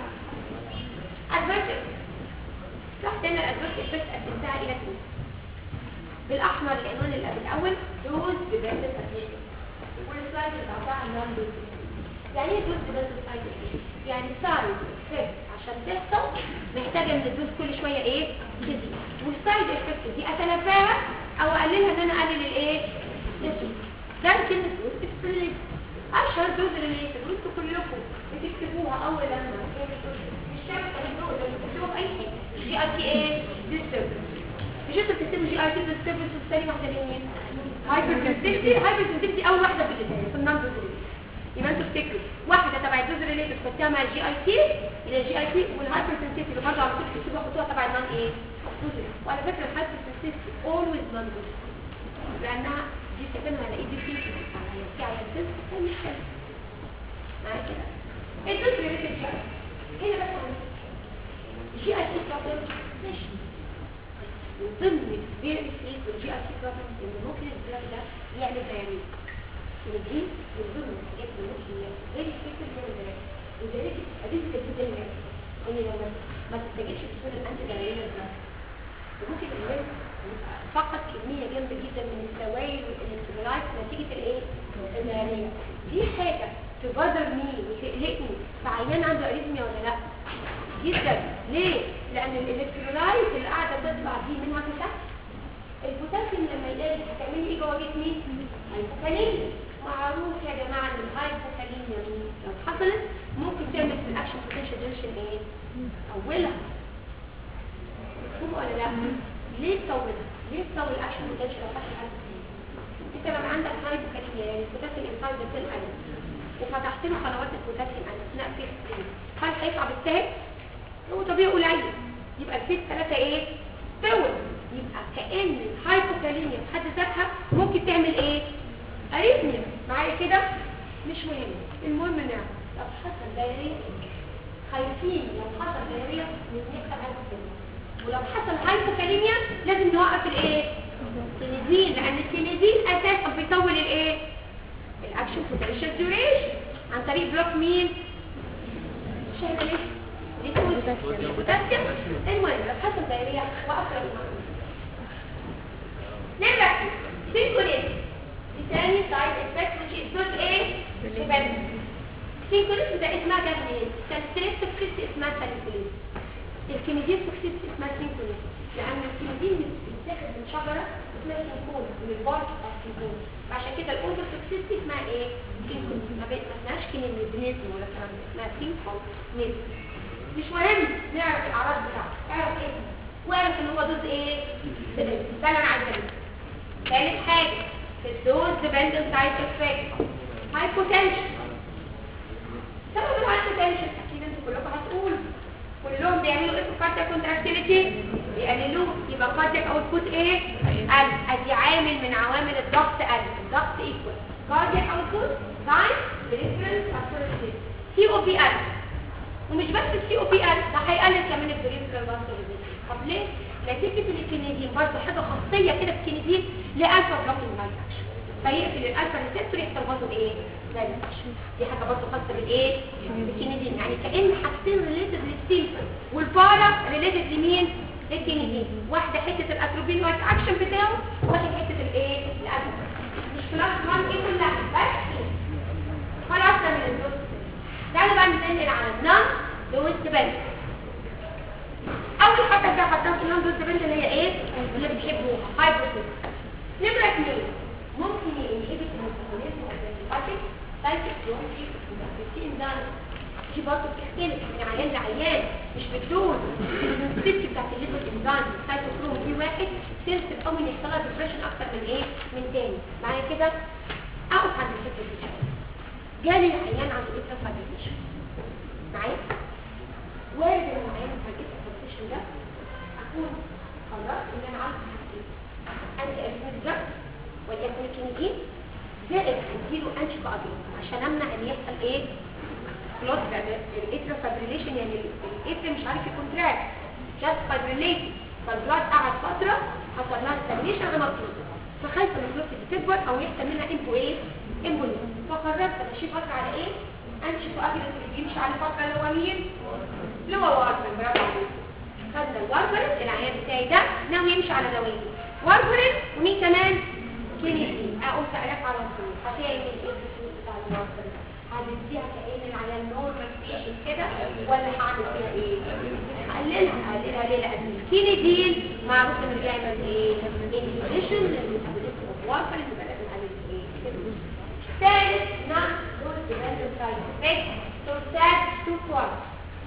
ادفيرس رحت هنا الادفيرس افكت قسمتها الى اثنين بالاحمر العنوان اللي قبل الاول دوز ديبندنت ادميشن والسلايد اللي بعدها نون دوز يعني ايه دوز ديبندنت سايد يعني سايد افكت عشان تحصل محتاجه ان الدوز كل شويه ايه تزيد والسايد افكت دي اتلافاها او اقللها ان انا اقلل الايه الدوز ده كلمه دوز اكسبريس اشهر دوز ريليتد وانتوا كلكم بتكتبوها اول لما مش شرط تكتبوها بتكتبوها في اي حته جي اي تي ايه ديستربنس مش انتوا بتكتبوا جي اي تي ديستربنس والثاني واحده مين هايبر سنسيتي هايبر سنسيتي اول واحده في الاثنين في النون دوز يبقى انتوا افتكروا واحده تبع الدوز ريليتد خدتها مع الجي اي تي الى الجي اي تي والهايبر سنسيتي اللي برضه على طول بتكتبوها خدوها تبع النون ايه دوز وعلى فكره الهايبر سنسيتي اولويز نون دوز لانها دي سكنها على ايدي فيه في على الجزء الثاني حلو معايا كده الجزء ريليتد جي اي هنا بس جي اي تي بروبلم ماشي من ضمن الفيري فيك والجي اي تي بروبلم ان ممكن الدراج ده يعمل دايريا ودي من ضمن الحاجات اللي ممكن يعمل فيري فيك يعمل دايريا ودايريا اديت جدا يعني ان لما ما تستجيبش بسهوله الانتي دايريا دراج وممكن الوزن فقط كمية جامدة جدا من السوائل والالكترولايت نتيجة الايه؟ الدايريا دي حاجة تبادر مين وتقلقني فعيان عنده اريثميا ولا لا؟ جدا ليه؟ لأن الالكترولايت اللي قاعدة تطلع دي منها بوتاسيوم البوتاسيوم لما يلاقي هتعملي ايه جوه جسمي؟ هايبوكاليميا معروف يا جماعة ان الهايبوكاليميا لو حصلت ممكن تعمل في الاكشن بوتنشال ديليشن ايه؟ اولها مفهوم ولا لا؟ ليه تطولها؟ ليه تطول الاكشن بوتنشال لو حصل حاجه انت لما عندك هايبوكاليميا يعني البوتاسيوم انسايد بتنقل وفتحت له قنوات البوتاسيوم اثناء فيس هل هيطلع بالسهل؟ هو طبيعي قليل يبقى الفيس ثلاثة ايه؟ طول يبقى كأن الهايبوكاليميا في حد ذاتها ممكن تعمل ايه؟ اريثميا معايا كده؟ مش مهم المهم نعرف لو حصل دايريا خايفين لو حصل دايريا نحصل هايبوكاليميا ولو حصل هايبوكاليميا لازم نوقف الايه؟ الكينيزين لان الكينيزين اساسا بيطول الايه؟ الاكشن بوتنشال ديوريشن عن طريق بلوك مين؟ شايفه ليه؟ البوتاسيوم المهم لو حصل دايريا واقرب نركز سينكوليز الثاني سايد افكت which is not ايه dependent سينكوليز ده اسمها جايه منين سالسيليز توكسيس اسمها سالسيليز الكينيدين توكسيس اسمها سينكوليز لان الكينيدين بتتاخد من شجره اسمها سينكول من البارك بتاع السينكول فعشان كده الاوفر توكسيس اسمها ايه سينكول ما اسمهاش كينيدينيزم ولا كلام اسمها سينكول نيزم مش مهم نعرف الاعراض بتاعته اعرف ايه واعرف ان هو دوز ايه ده اللي انا عايزاه ثالث حاجه في الدوز ديبندنت سايد افكت هايبوتنشن سبب الهايبوتنشن اكيد انتوا كلكم هتقولوا كلهم بيعملوا ايه في الكاردياك كونتراكتيليتي بيقللوه يبقى الكاردياك اوتبوت ايه قل ادي عامل من عوامل الضغط قل الضغط ايكوال كاردياك اوتبوت تايم بريفرنس افيرتيف سي او بي قل ومش بس السي او بي قل ده هيقلل كمان البريفرال فاسكولاريزيشن طب ليه نتيجه الكينيدين برضه حاجه خاصيه كده في الكينيدين لالفا بلوكينج لايت اكشن فيقفل الالفا ريسبتور يحصل برضه ايه دايليشن دي حاجه برضه خاصه بالايه بالكينيدين يعني كان حاجتين ريليتد للسيمبل والبارا ريليتد لمين للكينيدين واحده حته الاتروبين لايت اكشن بتاعه واحده حته الايه الالفا مش كلاس 1 ايه كلها بس خلاص من الدوز تعالوا بقى ننقل على النون دوز ديبند اول حاجه كده حطينا في النون دوز ديبند اللي هي ايه اللي بتحبوها هايبوثيس نمره اثنين ممكن ينهبت الميتابوليزم اوف سايكل كلونجي وبروتين ده دي برضه بتختلف من عيان لعيان مش بتدور الست بتاعت الليبر انزايم سايتوكروم في واحد سنسيتيف قوي ان يحصل لها ديبريشن اكتر من ايه من تاني معايا كده اقف عند الحته دي شويه جالي عيان عنده ايه فايبريشن معايا وارد ان العيان عنده ايه فايبريشن ده اكون خلاص ان انا عارفه حاجتين انت اريثميك دراج وليكن الكينيدين زائد اديله انتي كواجولانت عشان امنع ان يحصل ايه كلوت الاترا فابريليشن يعني الاترا مش عارف يكونتراكت جاست فابريليتد فالبلاد قعد فتره حصل لها ستاجنيشن عمل كلوت فخايفه ان الكلوت دي تكبر او يحصل منها امبو ايه امبوليزم فقررت امشي فتره على ايه انتي كواجولانت اللي بيمشي على فتره اللي هو مين اللي هو وارفرين برافو عليك خدنا الوارفرين العيان بتاعي ده ناوي يمشي على دواء وارفرين ومين كمان كينيزين اقول سألك على طول هتعمل ايه في الفلوس بتاع الوارفرين هتديها كأن العيان نورمال بيشن كده ولا هعمل فيها ايه هقللها هقللها ليه لان الكينيزين معروف انه بيعمل ايه انهبيشن للميتابوليزم اوف وارفرين يبقى لازم اقلل ايه ثالث نعم دول ديبندنت سايد افكت ترتاج تو كوارتز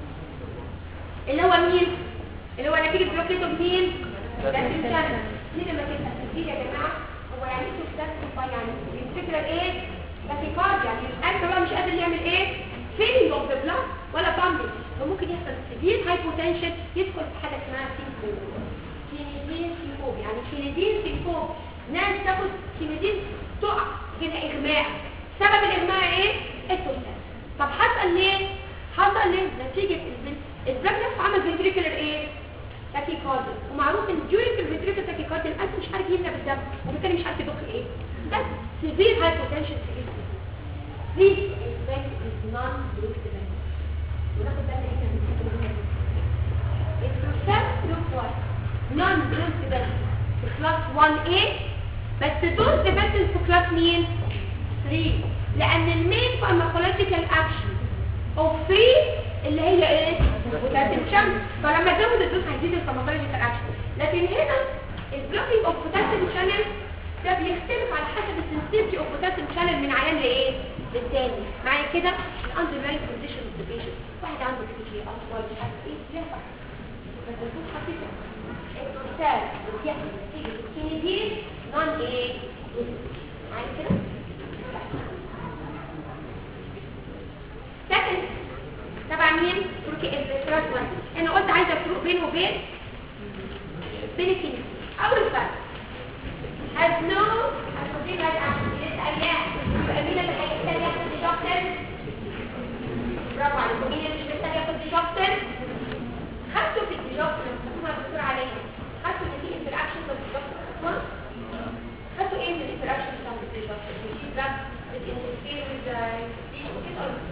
اللي هو مين اللي هو نتيجة بلوكيته بمين بوتاسيوم شانل دي لما تبقى تسجيل يا جماعة هو يعني ايه بوتاسيوم يعني الفكرة ايه تاكيكارد يعني القلب بقى مش قادر يعمل ايه فيلينج اوف ذا بلاد ولا بامبنج فممكن يحصل سيفير هايبوتنشن يدخل في حاجة اسمها سينكوب كينيدين سينكوب يعني كينيدين سينكوب ناس تاخد كينيدين تقع كده اغماء سبب الاغماء ايه التوسان طب حصل ليه حصل ليه نتيجة البنت الدم نفسه عمل فنتريكولر ايه تاكيكارديا ومعروف ان ديورنج الفنتريكولر تاكيكارديا القلب مش عارف يملى بالدم وبالتالي مش عارف يضخ ايه بس سيفير هايبوتنشن سيفير This effect is non-group dependent. وناخد بالنا احنا من الحته دي البروسيس لوك وايز نون جروب ديبندنت في كلاس 1A بس دول ديبندنت في كلاس مين؟ 3 لان المين فارماكولوجيكال اكشن اوف 3 اللي هي ايه؟ بوتاسيوم شمس فلما تزود الدوز هيزيد الفارماكولوجيكال اكشن لكن هنا البلوكينج اوف بوتاسيوم شانل ده بيختلف على حسب السنسيتي اوف بوتاسيوم شانل من عيان لايه؟ للتاني معايا كده الاندرلاين كونديشن اوف ذا بيشنت واحد عنده كيكي اطول مش عارف ايه ينفع بس الدوز خفيفه البروسيس بتحصل نتيجه الكينيدين نون ايه؟ معايا كده؟ سكند تبع مين؟ تركي الكلاس 1 انا قلت عايزه افرق بينه وبين بين الكيمياء اول فرق has no associated action لسه قايلاه يبقى مين اللي هيحتاج ياخد ديجوكتين برافو عليكم مين اللي مش محتاج ياخد ديجوكتين خدته في الديجوكتين بتسموها دكتور عليا خدته ان في انتراكشن في الديجوكتين اصلا خدته ايه من الانتراكشن بتاع الديجوكتين في دراج بتنترفير with the كده ولا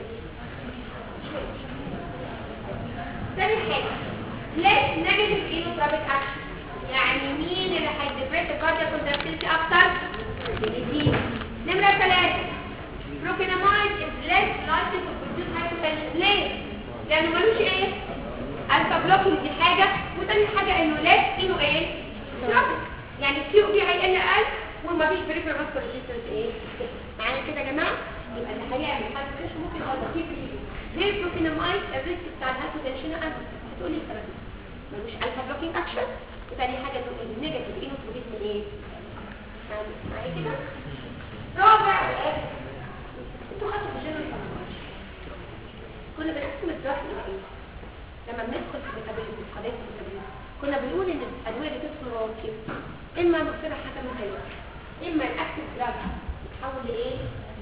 تاني حاجة less negative inotropic action يعني مين اللي هيدبريت الكارديا كونتراكتيلتي اكتر؟ الدي نمرة ثلاثة بروكينامايد is less likely to produce hypotension ليه؟ لأنه ملوش ايه؟ الفا بلوكينج دي حاجة وتاني حاجة انه less انه ايه؟ tropic يعني السي او بي هيقل اقل ومفيش بريفير ماسكر ريزيستنس ايه؟ معايا كده يا جماعة؟ يبقى اللي هيعمل hypotension ممكن اه في ليه البروكينامايد الريسك بتاع الهايبوتنشن اقل؟ هتقولي السبب ملوش الفا بلوكينج اكشن وتاني حاجة انه النيجاتيف انوتروبيزم ايه؟ معايا كده؟ رابع واخر انتوا خدتوا في الجنرال فارماكولوجي كنا بنقسم الدراسة الى ايه؟ لما بندخل في الميتابوليزم قضية الميتابوليزم كنا بنقول ان الادوية اللي تدخل رواتب اما مصيرها حاجة من ثلاثة اما الاكتف دراج تتحول لايه؟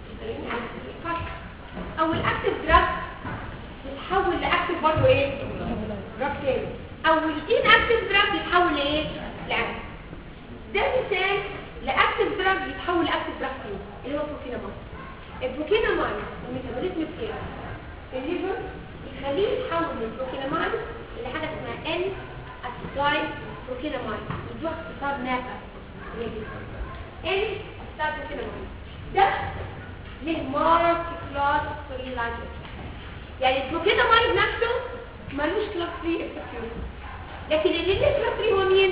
او الاكتف دراج تتحول لاكتف برضه ايه؟ دراج تاني او الان اكتف دراج يتحول لايه؟ لاكتف ده مثال لاكتف دراج يتحول لاكتف دراج تاني اللي هو بروكينامايد البروكينامايد الميتابوليزم بتاعه الليفر يخليه يتحول من بروكينامايد لحاجه اسمها ان اسيتايل بروكينامايد يدوها اختصار نافع ان اسيتايل بروكينامايد ده له مارك كلاس 3 لاينز يعني البروكينامايد نفسه ملوش كلاس 3 افكتيفيتي لكن اللي له كلاس 3 هو مين؟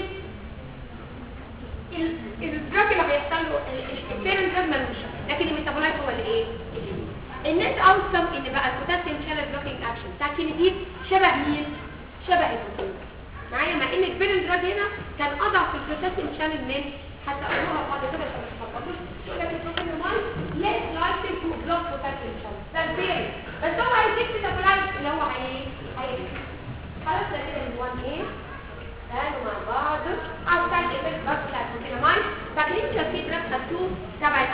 الدراج اللي هيحصل له البيرنت دراج ملوش لكن الميتابولايت هو اللي ايه؟ النت اوتكم ان بقى البوتاسيوم شانل بلوكينج اكشن بتاع كينيدين شبه مين؟ شبه البروتين معايا مع ان البيرنت دراج هنا كان اضعف في البوتاسيوم شانل من حتى قالوها بعد كده عشان ما تخبطوش يقول لك البروتين ماي ليس لايكلي تو بلوك بوتاسيوم شانل ده البيرنت بس هو هيديك ميتابولايت اللي هو هي هي خلاص ده كده من 1 ايه تعالوا مع بعض او تعالوا ايفكت بس بتاع البروتينامايد فاكرين كان في دراج خدتوه تبع الالفا بلوكر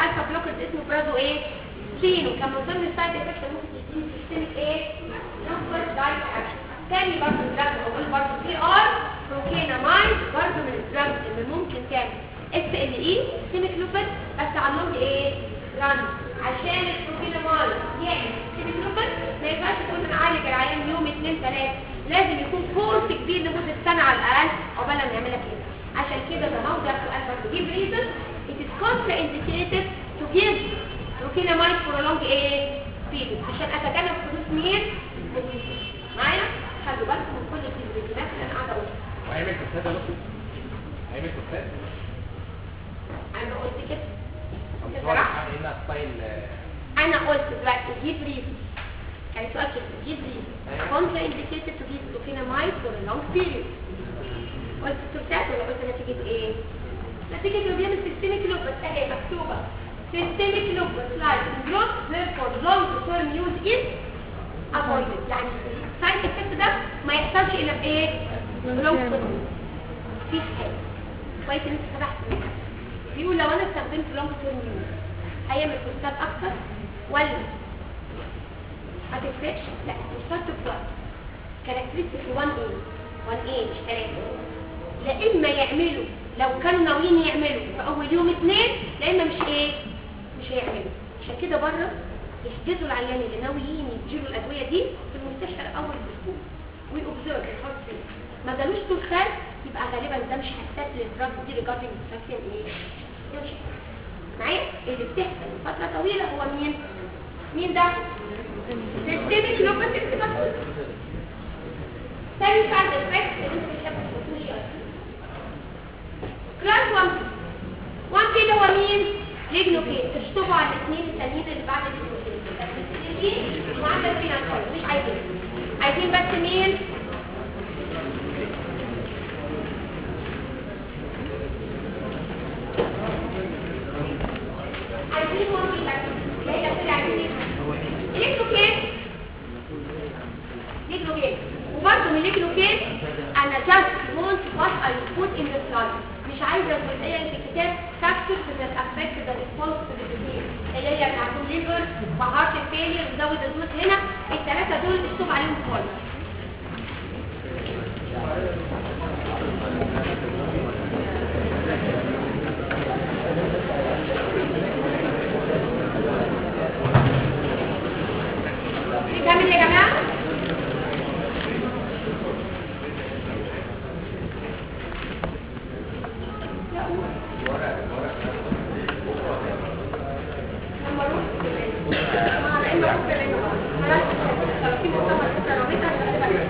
لوبس اسمه برازو ايه سين وكان من ضمن السايد افكت اللي ممكن تديني سيستميك ايه لوبس دايت اكشن تاني برضه دراج اقول برضه في ار بروكينامايد برضه من الدراجز اللي ممكن تعمل اس ال اي سيستميك لوبس بس على لونج ايه ران عشان البروكينامايد يعمل سيستميك لوبس ما ينفعش تقول انا اعالج العيان يوم اثنين ثلاثه لازم يكون كورس كبير لمده سنه على الاقل عقبال ما نعملها كده عشان كده ده موضع سؤال برضه give reason it is contraindicated to give روكينامايد for a long ايه period عشان اتجنب حدوث مين معايا خلوا بالكم من كل الفيزيولوجيات اللي انا قاعده اقولها وهيعمل كوكسات يا دكتور هيعمل كوكسات انا قلت كده طب انت هو سرحت هنا ستايل انا قلت دلوقتي give reason يعني سؤال كده give reason contraindicated to give روكينامايد for a long period قلت سرحت ولا قلت نتيجه ايه نتيجه انه بيعمل سيستميك لوبس اهي مكتوبه systemic lupus like growth therefore long term use is avoided يعني السايد افكت ده ما يحصلش الا بايه long term مفيش حاجه كويس ان انت فتحت منها بيقول لو انا استخدمت long term use هيعمل كورسات اكتر ولا ما تفرقش لا مش شرط بلس كاركترستيك 1 a 1 a مش 3 لا اما يعملوا لو كانوا ناويين يعملوا في اول يوم اثنين لا اما مش ايه مش هيعملوا عشان كده بره يحجزوا العيان اللي ناويين يديله الادويه دي في المستشفى اول اسبوع ويوبزرف الهارت ريت ما جالوش طول خال يبقى غالبا ده مش حساس للدراج دي ريجاردنج السكن ايه ده مش حساس. معايا اللي بتحصل فتره طويله هو مين مين ده سيستميك لوبس تاني بعد الفكس اللي انت بتحبوا تحطوه كلاس 1 1 كده هو مين ليجنوكين اشطبوا على الاثنين التانيين اللي بعد الليجنوكين وعندك فينانشال مش عايزين عايزين بس مين عايزين مين بس لا هي كده عايزين ليجنوكين ليجنوكين وبرضه من ليجنوكين انا just want what I put in the slide مش عايزه الجزئيه اللي في الكتاب factors that affect the response to the disease اللي هي بتاعت الليفر وهارت فيلير وزود الدوز هنا الثلاثه دول اشطب عليهم خالص نكمل يا جماعه لما اروح مع العلم اروح بالعلم خلاص لو في مؤتمر بكره لو جيت هشتغل بقى.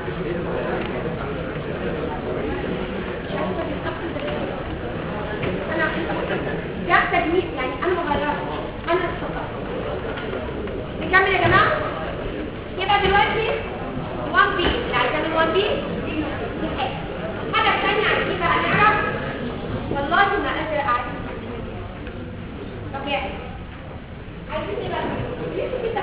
مش عارفة بالظبط ازاي. انا ده تجميل يعني انا ما غيرتش انا استقرت نكمل يا جماعه يبقى دلوقتي 1 بي اللي عايزاه من 1 بي دي حاجه الحاجه الثانيه عايزين بقى نعرف والله ما قادره اعرف طب يعني عايزين ايه بقى ليه كده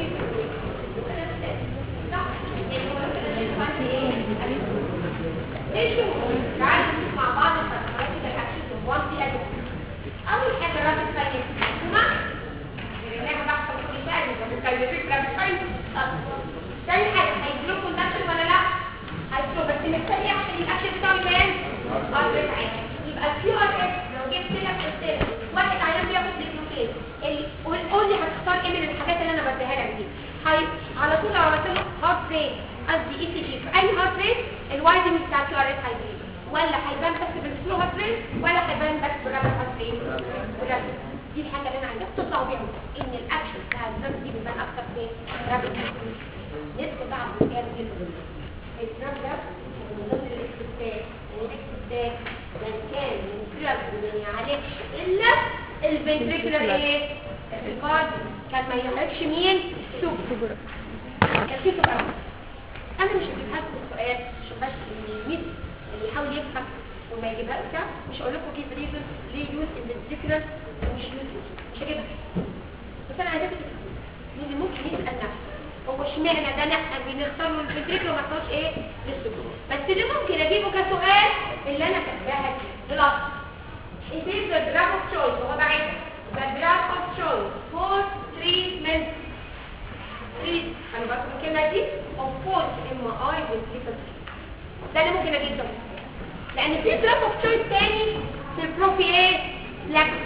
صح يعني هو مثلا الفرق ايه ايش هو تعالوا نشوف مع بعض الفرقات اللي هتشوفوا 1 بي اول حاجه الراجل فاهم تمام لانها بحث كل شيء ممكن الفكره مش فاهم تاني حاجه هيجيله كوندكشن ولا لا هيجيله بس محتاج ايه عشان الاكشن بتاعه يبان ار اس عادي يبقى الكيو ار اس لو جبت لك قلت واحد عيان بياخد ليكوكين قول لي هتختار ايه من الحاجات اللي انا بديها لك دي هي على طول لو عملت له هارت ريت قصدي اي سي جي في اي هارت ريت الوايدنج بتاع الكيو ار اس هيزيد ولا هيبان بس بالسلو هارت ريت ولا هيبان بس بالرابط هارت ريت بالرابط دي الحاجه اللي انا عايزاك تطلعوا بيها ان الاكشن بتاع الدرج دي بيبان اكتر في رابط ندخل بقى على الجهاز جدا الدرج ده من ضمن الاكسبتاك الاكسبتاك يعني كان من دراج ما يعالجش الا الفنتريكولار ايه الكارد كان ما يعالجش مين سوبر كان في سوبر انا مش هجيبها لكم السؤال عشان بس الميس اللي يحاول يفهم وما يجيبها بتاع مش هقول لكم كيف ريزون ليه يوز الفنتريكولار ومش يوز مش هجيبها بس انا عايزاكم تفهموا مين اللي ممكن يسال نفسه هو اشمعنى ده لا بنختار له الفنتريكولار وما نختارش ايه للسوبر بس اللي ممكن اجيبه كسؤال اللي انا كاتباها دي بلس It is the drug of choice هو بعيد the drug of choice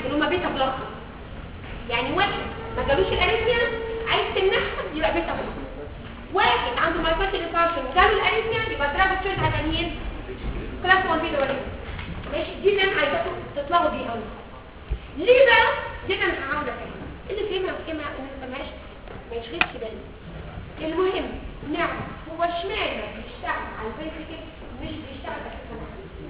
اللي هما بيتا بلوكر يعني واحد ما جالوش الاريثميا عايز تمنعها يبقى بيتا بلوكر واحد عنده مايكوتيل انفاركشن وجاله الاريثميا يبقى دراج تشويس على مين كلاس 1 بيتا ولا ماشي دي اللي انا عايزاكم تطلعوا بيها ليه بقى دي انا هقعد افهم اللي فهمها فهمها ما فهمهاش ما يشغلش بالي المهم نعرف هو اشمعنى بيشتغل على الفيزيكال مش بيشتغل على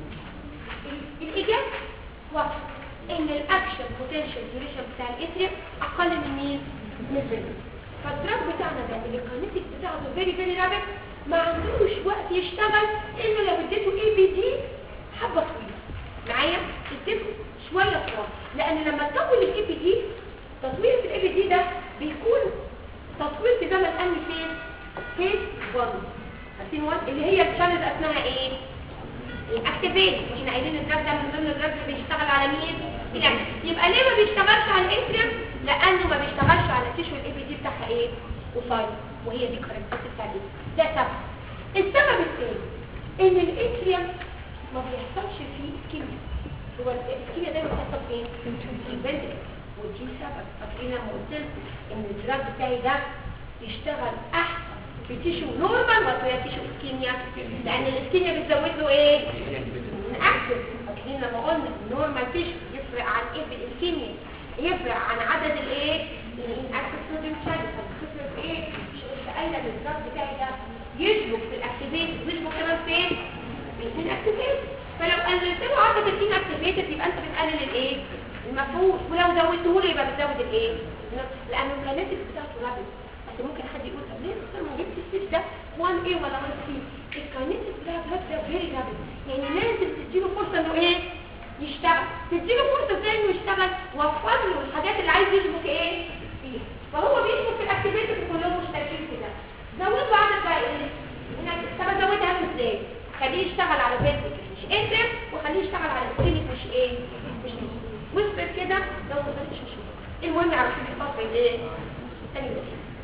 الاجابه واضحه ان الاكشن بوتنشال ديوريشن بتاع الاثريم اقل من مين من الفيزيكال فالدراج بتاعنا ده الكاينيتيك بتاعته فيري فيري رابط ما عندوش وقت يشتغل الا لو اديته اي بي دي حبه طويله معايا اديته شويه طوال لان لما تطول الاي بي دي تطوير في الاي بي دي ده بيكون تطوير في زمن انهي فين فيز 1 عارفين 1 اللي هي الشانل اسمها ايه الاكتيفيت احنا قايلين الدراج ده من ضمن الدراج اللي بيشتغل على مين الأكتيف. يبقى ليه ما بيشتغلش على الانتريم لانه ما بيشتغلش على التيشو الاي بي دي بتاعها ايه قصير وهي دي الكاركترستيك بتاع الايه ده سبب السبب الثاني ان الانتريم ما بيحصلش فيه كيمياء هو الكيمياء دايما بتحصل فين في الفنتريكل ودي سبب فاكرين لما قلت لكم ان الدراج بتاعي ده يشتغل احسن في تيشو نورمال ولا في تيشو اسكيميا لان الاسكيميا بتزود له ايه اكتف فاكرين لما قلنا النورمال تيشو يفرق عن ايه بالاسكيميا يفرق عن عدد الايه الانكتف صوديوم شانل فبتفرق في ايه مش قلت قايله ان الدراج بتاعي ده يشبك في الاكتيفيت ويشبك كمان فين في الاكتيفيت فلو قللت له عدد التين اكتيفيتد يبقى انت بتقلل الايه المفعول ولو زودته له يبقى بتزود الايه لانه الكينيتكس بتاعته رابط بس ممكن حد يقول طب ليه مثلا ما جبت السيف ده 1 a ولا 1 c الكينيتكس بتاع الدراج ده فيري رابط يعني لازم تديله فرصه انه ايه يشتغل تديله فرصه ازاي انه يشتغل وفر له الحاجات اللي عايز يشبك ايه فيها فهو بيشبك في الاكتيفيتي كلهم مشتركين في ده زود له عدد بقى ايه هنا طب ازودها ازاي خليه يشتغل على فيزيك مش انتر وخليه يشتغل على سكينك مش ايه مش واثبت كده لو ما قدرتش اشوف المهم عشان الفصل ايه تاني بس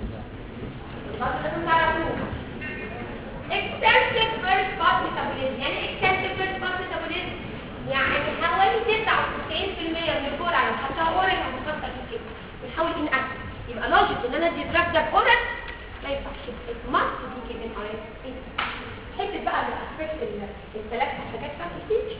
الفصل لازم تعرفوه extensive first pass metabolism يعني extensive first pass metabolism يعني حوالي 99% من الجرعه اللي حطها اورال هتكسر في كده بنحاول ان اكتف يبقى لوجيك ان انا ادي دراج ده اورال ما ينفعش الماست دي كده اورال حته بقى الاسبكت الثلاث حاجات بتاعت السيتش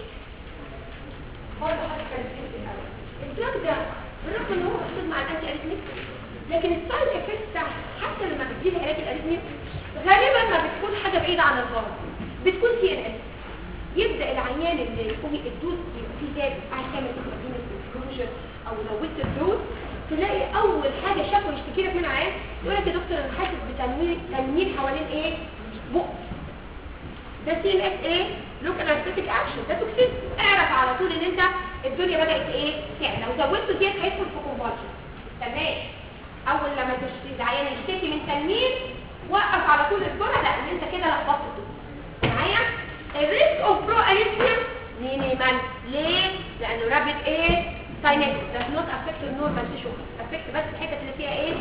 برضه حاجه كانت الاول الدراج ده بالرغم ان هو محطوط مع الانتي اريثميك لكن السايد افكت بتاع حتى لما بتجيب علاج الاريثميك غالبا ما بتكون حاجه بعيده عن الغرض بتكون سي ان اس يبدا العيان اللي يكون الدوز يبقى فيه زاد عايز تعمل اكسكلوجن او زودت الدوز تلاقي اول حاجه شافه يشتكي لك منها عيان يقول لك يا دكتور انا حاسس بتنوير تنميل حوالين ايه بق ده سي ان اس ايه لوكال انستيك اكشن ده توكسين اعرف على طول ان انت الدنيا بدات ايه يعني لو زودته ديت هيدخل في كونفالجن تمام اول لما تشتكي العيان يشتكي من تنميل وقف على طول الجرعه لا ان انت كده لخبطت معايا الريسك اوف برو اريثميا مينيمال ليه لانه رابط ايه ساينكس does not affect the normal tissue affect بس الحته اللي فيها ايه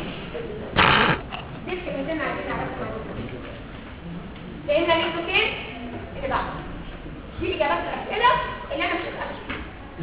دي الكلمتين عايزين نعرفها لان الليكوكين اللي بعد دي اجابات الاسئله اللي انا مش هسالها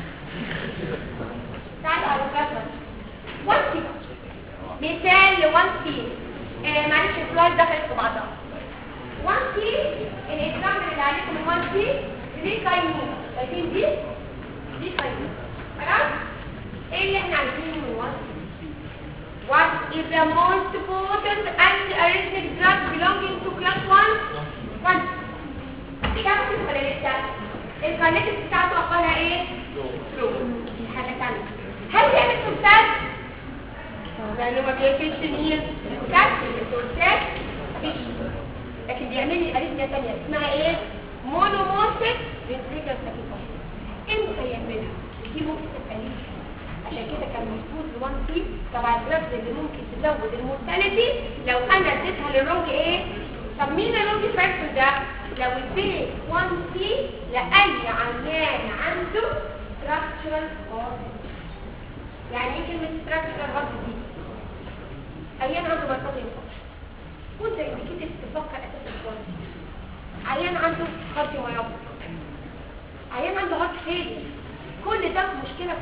تعالوا على الكلام وانتي مثال لوانتي آه معلش السلايد دخلت في بعضها وانتي الاكزامبل اللي عليكم من وانتي دي كاينين شايفين دي دي كاينين خلاص ايه اللي احنا عايزينه من وانتي What is the most potent anti-arrhythmic drug belonging to class 1? 1. إجابة ولا لسه؟ الكارنيتكس بتاعته أخبارها إيه؟ ترو. حاجة تانية. هل بيعمل سلسات؟ لأنه ما بيقفلش مين؟ سلسات السلسات مفيش لكن بيعمل لي أريثميا تانية اسمها إيه؟ مونومورفيك فينتريكال تاكيكارد. إمتى يعملها؟ دي ممكن تبقى ليه عشان كده كان مظبوط ل1 سي طبعا الدراجز اللي ممكن تزود المورتاليتي لو انا اديتها للرونج ايه طب مين الرونج فاكتور ده لو اديت 1 سي لاي عيان عنده structural heart يعني ايه كلمه structural heart دي عيان عنده مرض ينفعش وانت انديكيتد تفكر اساسا كويس عيان عنده هارت مايوبيك عيان عنده هارت فيلير كل ده مشكلة في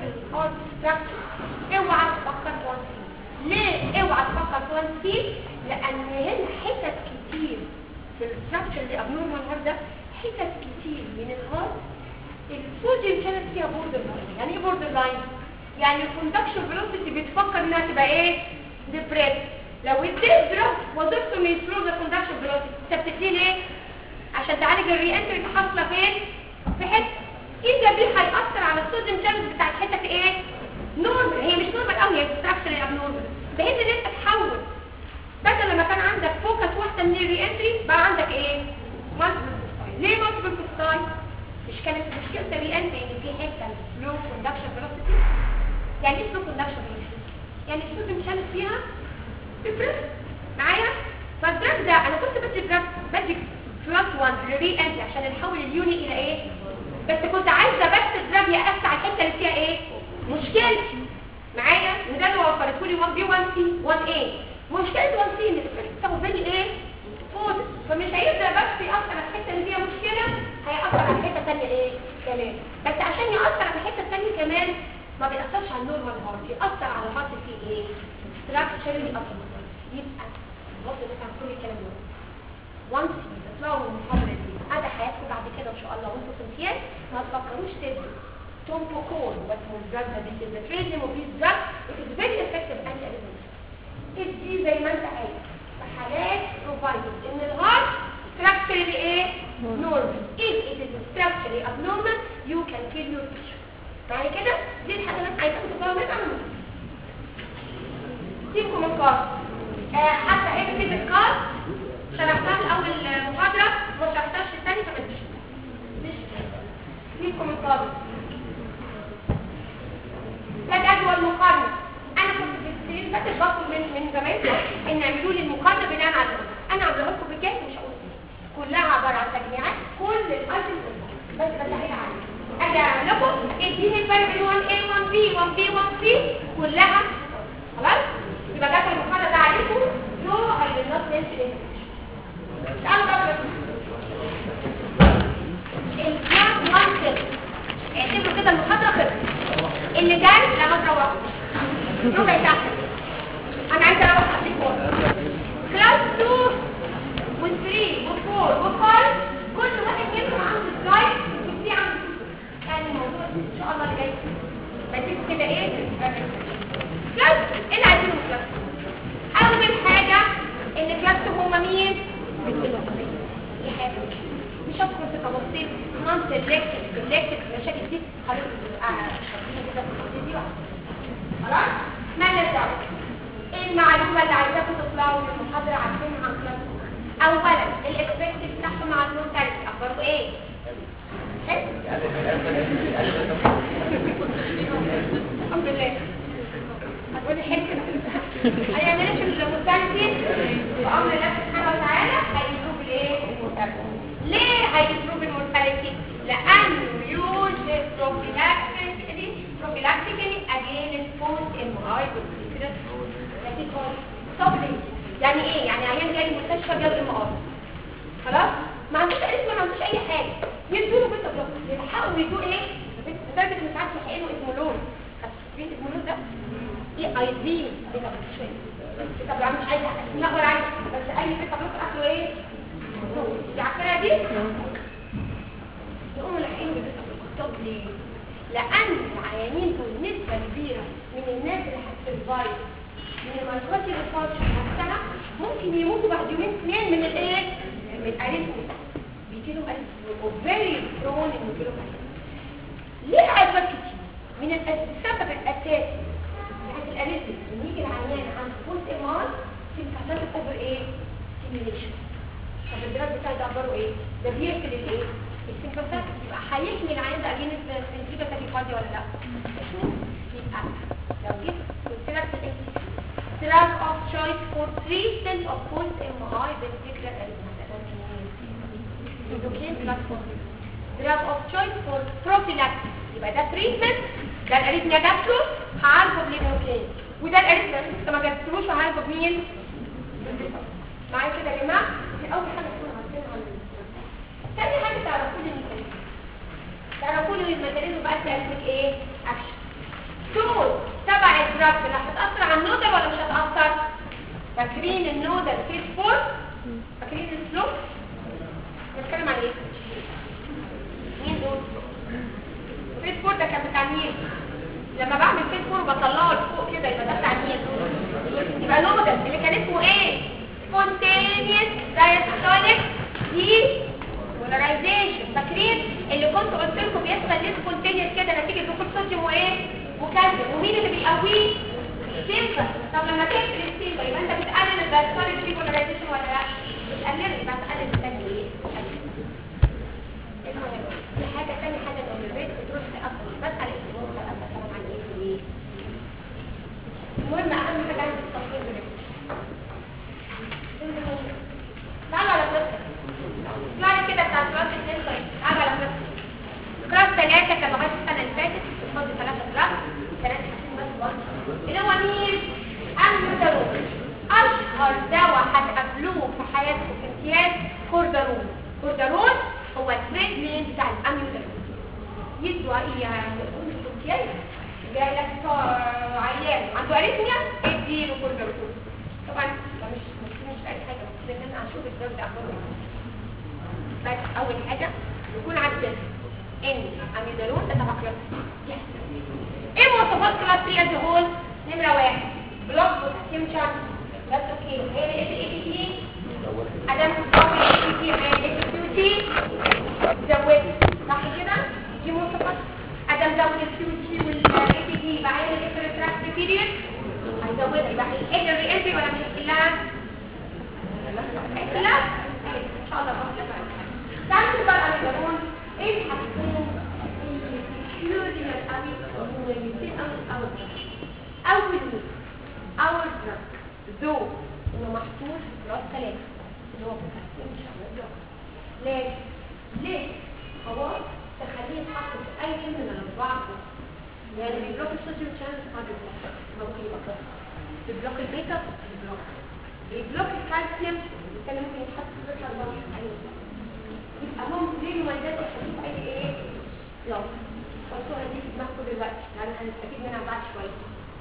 في الهارت ستراكشر اوعى تفكر توانسي ليه اوعى تفكر توانسي لان هنا حتت كتير في الستراكشر اللي ابنورمال الهارت ده حتت كتير من الهارت الصوديوم كانت فيها بوردر لاين يعني ايه بوردر لاين يعني الكوندكشن فيلوسيتي بتفكر انها تبقى ايه ديبريس لو اديت دراج وظيفته انه يسلو ذا كوندكشن فيلوسيتي انت بتديه ليه عشان تعالج الري انتري اللي حاصله فين في حته اذا دي هيأثر على الصوديوم شانلز بتاعت حتة ايه نورمال هي مش نورمال قوي هي ستراكشر ابنورمال بحيث ان انت تحول بدل ما كان عندك فوكس واحده من الري انتري بقى عندك ايه مالتيبل ليه مالتيبل كوستاي مش كانت مشكله الري انتري ان في حته لو كوندكشن فيلوسيتي يعني ايه لو كوندكشن فيلوسيتي يعني الصوديوم شانلز فيها ديفرنس معايا فالدراج ده انا كنت بدي دراج بدي كلاس 1 للري انتري عشان نحول اليوني الى ايه بس كنت عايزه بس الدراج يقفل على الحته اللي فيها ايه مشكلتي معايا وده اللي وفرته لي 1 بي 1 سي 1 اي مشكله 1 سي ان الفريق بتاخد بالي ايه فوز فمش هيبدا بس ياثر على الحته اللي فيها مشكله هياثر على الحته الثانيه ايه كمان بس عشان ياثر على الحته الثانيه كمان ما بيأثرش على النورمال هارت يأثر على الهارت فيه ايه ستراكشرلي اصلا يبقى بص بس عن كل الكلام ده وانس تطلعوا من المحاضره دي هذا حياتكم بعد كده ان شاء الله وانتم في امتياز ما تفكروش تدوا تومبوكول واسمه الدراج ده this is the trade name of this drug it is very effective anti arrhythmic ادي زي ما انت عايز في حالات provided ان الهارت structurally ايه normal if it is structurally abnormal you can kill your patient بعد كده دي الحاجه اللي انا عايزاكم تفهموا منها سيبكم من الكارت آه حتى ايه في الكارت شرحتها الاول محاضره ما شرحتهاش الثاني فما تجيش سيبكم من الكارت ده جدول المقارنه انا كنت في السنين فاتت بطلب من من زمايلي ان يعملوا لي المقارنه بناء على انا عامله لكم بالجاي مش هقول كلها عباره عن تجميعات كل الايتمز بس بسهل عليكم اجي اعمل لكم اديني الفرق بين 1 a 1 b 1 b 1 c كلها خلاص يبقى جت المقارنه ده عليكم نو اي will not mention it تعالوا بقى الكلاس 1 خلص اعتبروا كده المحاضره خلصت اللي جاي لا هتروحوا ربع ساعه انا عايزه اروح اديك كلاس 2 و3 و4 و5 كل واحد منهم عنده سلايد وفي عنده يعني الموضوع ان شاء الله اللي جاي بديكوا كده ايه كلاس ايه اللي عايزينه في كلاس اول حاجه ان كلاس هما مين دي حاجه مش هدخل في تفاصيل نون سيلكتد سيلكتد المشاكل دي خلاص شايفين كده في التفاصيل دي بقى خلاص مالناش دعوه ايه المعلومه اللي عايزاكم تطلعوا من المحاضره عارفينها عن كلاس اولا الاكسبكتد بتاعكم مع المورتاليتي اخباره ايه حلو الحمد لله هتقولي حلو هيعمل ايه في المورتاليتي بامر الله سبحانه وتعالى هيدروب الايه المورتاليتي ليه هيدروب المورتاليتي لانه يوجد بروفيلاكتيكلي بروفيلاكتيكلي اجينست بوست ام اي يعني ايه يعني عيان جاي المستشفى جاب ام ار خلاص ما عندوش اسم ما عندوش اي حاجه يدوا له بيتا بلوك يلحقوا يدوا ايه لدرجه ان ساعات يحقنوا اسمولون عارفين اسمولون ده ايه ايزين بيتا بلوك شويه بيتا بلوك مش عايزه لا ولا عايزه بس اي بيتا بلوك اكله ايه دي عارفينها دي يقوموا لاحقين ببيتا بلوك طب ليه لان العيانين دول نسبه كبيره من الناس اللي هتسرفايف من المرضى الريسيرش السنه ممكن يموتوا بعد يومين اثنين من الايه من الاريثميا بيجي لهم اريثميا فيري برون انه يجي لهم ليه اسباب كتير من الأس- السبب الاساسي بتاعت الاريثميا ان يجي العيان عند بوست ام ار في كاسات اوفر ايه سيميليشن طب الدراج بتاعي ده اخباره ايه ده بيقتل الايه السيمباثات يبقى هيحمي العيان ده اجين السنتريبا تاكيكارديا ولا لا يبقى لو جيت قلت لك في الام drug of choice for treatment of post MI ventricular arrhythmia drug of choice for prophylaxis يبقى ده treatment ده الاريثميا جات له هعالجه بليموكين وده الاريثميا انت ما جاتلوش هعالجه بمين؟ معايا كده يا جماعه دي اول حاجه تكونوا عارفينها عن تاني حاجه تعرفوا لي الميكانيزم تعرفوا لي الميكانيزم بقى تعرفك ايه؟ اكشن ومين اللي بيقويه السيمبل طب لما تقفل السيمبل يبقى انت بتقلل الدايستوليك ريبولاريزيشن ولا لا بتقلل يبقى تقلل الثاني ايه المهم في حاجه ثانيه حاجه لو البيت بتروح تاثر مش بس على الاسبوع تاثر طبعا على ايه وايه المهم اهم حاجه عندي التصوير ده تعالوا على بلاستيك سلايد كده بتاع بلاستيك سنسور تعالوا على بلاستيك كلاس ثلاثة كان لغاية السنة اللي فاتت فاضل ثلاثة كلاس ثلاثة حاسين بس برضه اللي هو مين؟ أميودارون أشهر دواء هتقابلوه في حياتكم في امتياز كوردارون كوردارون هو التريد نيم بتاع الأميودارون يدوا ايه يعني امتياز جاي لك صار عيان عنده اريثميا اديله كوردارون طبعا ده مش مش مش اي حاجه بس ان انا اشوف الدواء ده اخباره إيه. بس اول حاجه يكون عارفين ان اميدالون ده تبع كلاس ايه مواصفات كلاس 3 از هول نمره واحد بلوك بوتاسيوم شانس بس اوكي هي الاس اي تي ادام تساوي الاس اي تي هي الاس كيو تي زود صح كده دي مواصفات ادام زود الكيو تي والاي تي تي يبقى هي الاس ريفراكتري بيريد هيزود يبقى هيحل الري انتري ولا مش هيحلها؟ هيحلها ان شاء الله بس تعالوا بقى الاميدالون ايه هتكون الكيوريال اميدالون اول اول اول دراج ذو انه محطوط في راس ثلاثة اللي هو بوتاسيوم شامل ليه؟ ليه؟ خلاص تخليه يتحط في اي من الاربعة يعني بيبلوك الصوديوم شانل ممكن يبقى كده بيبلوك البيتا بيبلوك بيبلوك الكالسيوم كان ممكن يتحط في الصوديوم شانل ايوه يبقى هم ليه مميزات الحديث اي ايه يلا حطوها دي في دماغكم دلوقتي يعني هنستفيد منها بعد شويه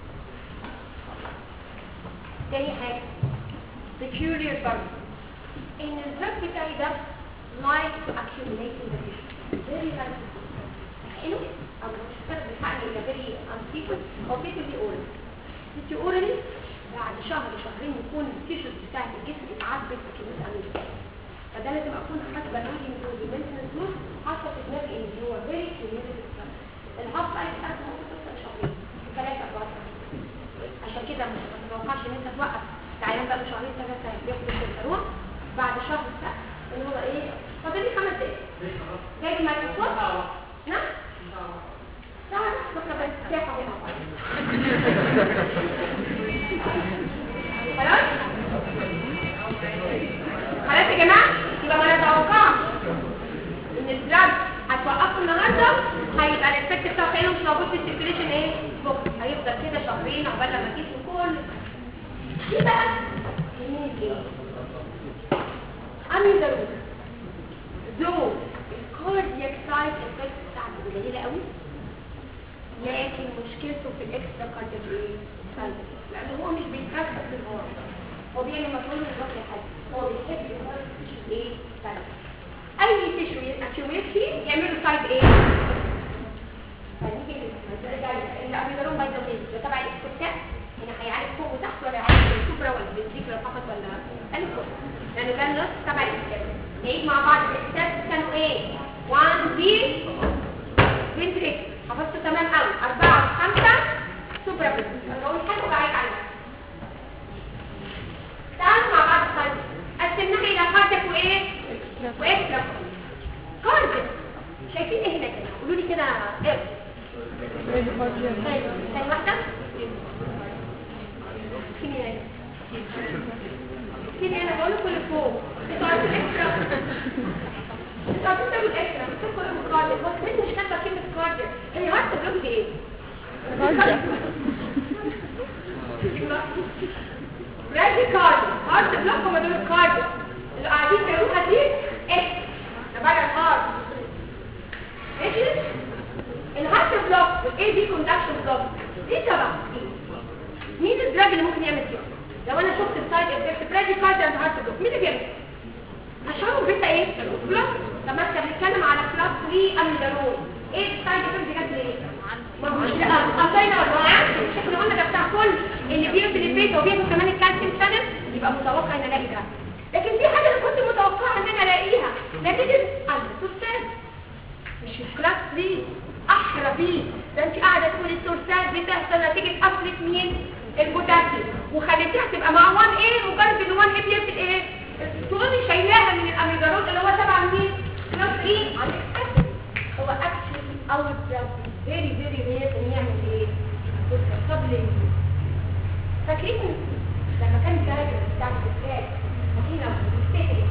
تاني حاجه peculiar burden ان الدرج بتاعي ده like to accumulate in the tissue very like حلو او مش فاهم بتحقق الى very unsequent او تيجي اورال تيجي اورالي بعد شهر شهرين يكون التيشوز بتاعت الجسم اتعبت بكميه امينو فده لازم اكون حاسبه الريدنج دول والمينتنس دول حاطه في دماغي ان هو فيري كيوميوليتيف الهاف لايف بتاعته ممكن توصل شهرين ثلاثه اربعه عشان كده مش ما تتوقعش ان انت توقف العيان بقى شهرين ثلاثه بياخد الكنترول بعد شهر سنه اللي هو ايه فاضل لي خمس دقايق جاي الميكروسكوب نعم ساعه بكره بنتساحه اهو مع بعض خلاص خلاص يا جماعه يبقى ما نتوقعش ان الدراج هتوقفه النهارده هيبقى الافكت بتاعه كانه مش موجود في السيركيليشن ايه بكره هيفضل كده شهرين عقبال لما الجسم كله دي بقى مين ايه اميدالون ذو الكاردياك سايد افكت بتاعته قليله قوي لكن مشكلته في الاكسترا كاردياك ايه سايد لان هو مش بيتركز في الهارت هو بيعمل مفعول من الوقت لحد هو بيحب الهارت تيشو ايه سايد اي تيشو اكيوميت فيه يعمل له سايد ايه فنيجي نرجع الاميدالون باي ذا ده تبع الاكسترا هنا هيعالج فوق وتحت ولا يعالج السوبرا ولا الفنتريكولار فقط ولا الفوق لانه كان نص تبع الاكسترا نعيد مع بعض الاكسترا كانوا ايه 1 بي فنتريك حفظته تمام قوي 4 5 سوبرا فنتريك لو مش حاجه بعيد عنها تعالوا مع بعض خالص قسمناها الى كاردياك وايه واكسترا كاردياك شايفين ايه هنا كده قولوا لي كده ايه ثاني واحده فين هنا فين هنا بقول لكم اللي فوق انتوا عارفين الاكسترا انتوا عارفين تقولوا الاكسترا بتقولوا كلهم كاردياك بس انت مش كاتبه كلمه كاردياك هي هارت بلوك دي ايه برادي كاردياك هارت بلوك هم دول الكاردياك اللي قاعدين يقولوها دي اكسترا ده بره الهارت ماشي الهارت بلوك والاي بي كوندكشن بلوك دي تبع مين الدراج اللي ممكن يعمل كده لو انا شفت السايد افكت برادي كاردياك هارت بلوك مين اللي بيعمل اشهرهم بيتا ايه بلوك طب ما احنا بنتكلم على كلاس 3 اميدالون ايه السايد افكت دي جت ليه ما هو مش قصينا ولا مش احنا قلنا ده بتاع كل اللي بيقفل البيت وبيقفل كمان الكالسيوم شانل يبقى متوقع ان الاقي ده لكن في حاجه انا كنت متوقعه ان انا الاقيها نتيجه التورسات مش الكلاس 3 احرى فيه ده انت قاعده تقولي التورسات بتحصل نتيجه وخليتيها تبقى مع 1 ايه مجرد ان 1 ايه بيقفل ايه تقومي شايلاها من الاميجدالون اللي هو تبع مين بلس 3 عندك اسيد هو اكشلي اور دراج فيري فيري رير ان يعمل ايه طب فاكرين لما كان الدرجه بتاع الفات فاكرين او تفتكري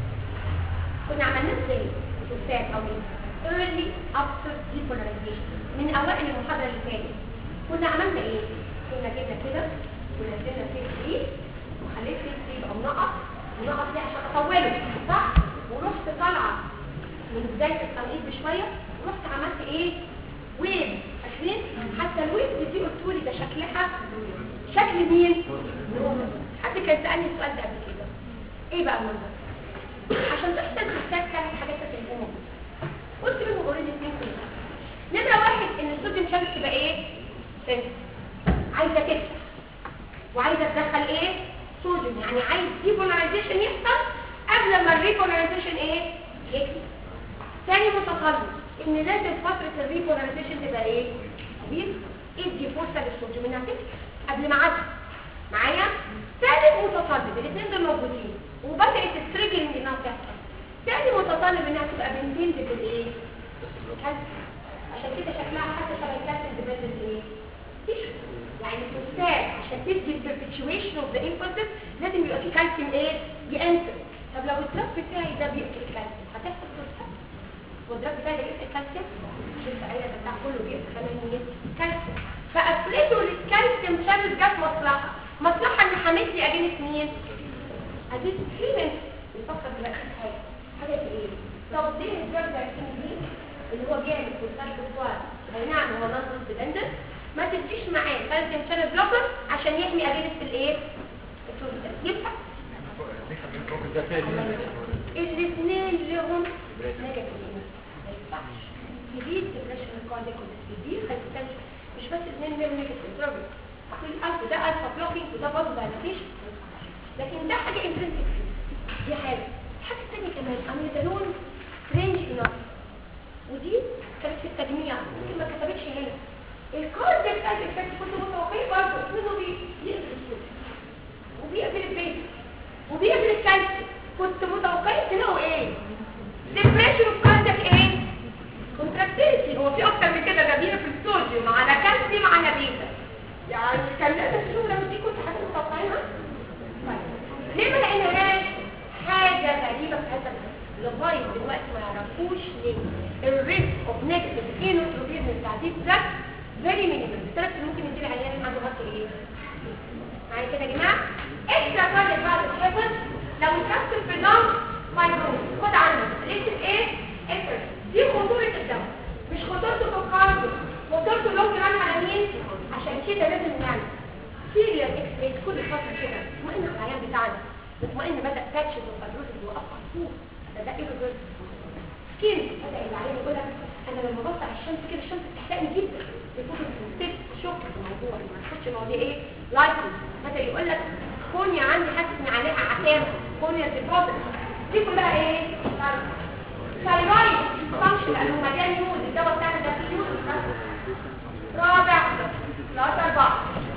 كنا عملنا ازاي الفات او early after depolarization من اوائل المحاضره اللي فاتت كنا عملنا ايه كنا جبنا كده ونزلنا فيه دي وخليت فيه دي يبقى منقط ونقط دي عشان اطوله صح ورحت طالعه من بدايه التوقيت بشويه ورحت عملت ايه ويف فاكرين حتى الويف دي قلتوا لي ده شكلها شكل مين نور حد كان سالني السؤال ده قبل كده ايه بقى المنظر عشان تحصل تحتاج ثلاث حاجات تفهمهم قلت لهم اوريدي اثنين كلها نمره واحد ان الصوديوم شانس تبقى ايه سنس عايزه تفتح وعايزه تدخل ايه صوديوم يعني عايز ديبولاريزيشن يحصل قبل ما الريبولاريزيشن ايه يكمل ثاني متطلب ان لازم فتره الريبولاريزيشن تبقى ايه كبير ادي فرصه للصوديوم انها تفتح قبل ميعادها معايا ثالث متطلب الاثنين دول موجودين وبدات التريجرنج انها تحصل ثاني متطلب انها تبقى بنتين بالايه كالسيوم عشان كده شكلها حتى شبه الكالسيوم ديبندنت ايه تيشو يعني الفوسفات عشان تدي البربتشويشن اوف ذا امبلسز لازم يبقى في كالسيوم ايه ينتر طب لو الدراج بتاعي ده بيقتل الكالسيوم هتحصل فوسفات والدراج بتاعي ده بيقتل الكالسيوم شوف العيله بتاع كله بيقتل كمان مين كالسيوم فافريدوا للكالسيوم شانل جت مصلحه مصلحه ان حميت لي اجنس مين اديت تريتمنت بيفكر دلوقتي في حاجه حاجه في ايه طب ليه الدراج ده دي اللي هو جامد في الفرق الصغير اي نعم هو نظر ديبندنت ما تديش معاه كالسيوم شانل بلوكر عشان يحمي اجنس الايه ينفع الاثنين لهم نيجاتيف ما ينفعش يزيد ديبريشن الكاردياك والسبيدي هيستنشق مش بس اثنين لهم نيجاتيف بروبلم الالفا ده الفا بلوكينج وده برضه دايلاتيشن لكن ده حاجه انترنسيك دي حاجه الحاجه الثانيه كمان اميدالون رينج انف ودي كانت في التجميع ممكن ما كتبتش هنا الكاردياك افكت كنت متوقعين برضه انه بيقفل الصوت وبيقفل البيت وبيقفل الكالسيوم كنت متوقعين تلاقوا ايه ديبريشن اوف كاردياك ايه كونتراكتيلتي هو في اكتر من كده ده بيقفل الصوديوم على كالسيوم على بيتا يعني كان لازم تشوفوا لما دي كنت حاجه متوقعينها طيب ليه ما لقيناهاش حاجه غريبه في هذا لغايه دلوقتي ما يعرفوش ليه الريسك اوف نيجاتيف اينوتروبيزم بتاع دي ده فيري مينيمال بالثلاث اللي ممكن يدير عيان عنده غلط ايه معايا كده يا جماعه اكسترا كارد بعد الحفظ لو اتكسر في الدم فايبروز خد عنه ليست ايه افر دي خطوره الدم مش خطورته في الكارد خطورته لو كمان على مين عشان كده لازم نعمل سيريال اكس راي كل فتره كده اطمئن على العيان بتاعنا اطمئن بدا باتشز وفايبروز وقف فوق ده ده ايه الريفرس سكين بدا العيان يقول لك انا لما ببص على الشمس كده الشمس بتحرقني جدا بيكون ستيب شوك في الموضوع ما تاخدش المواضيع ايه لايكلي بدا يقول لك كونيا عندي حاسس ان عليها عتامه كونيا ديبوزيت دي كلها ايه ثايرويد فانكشن لانه مليان يود الدواء بتاعنا ده فيه يود رابع كلاس أربعة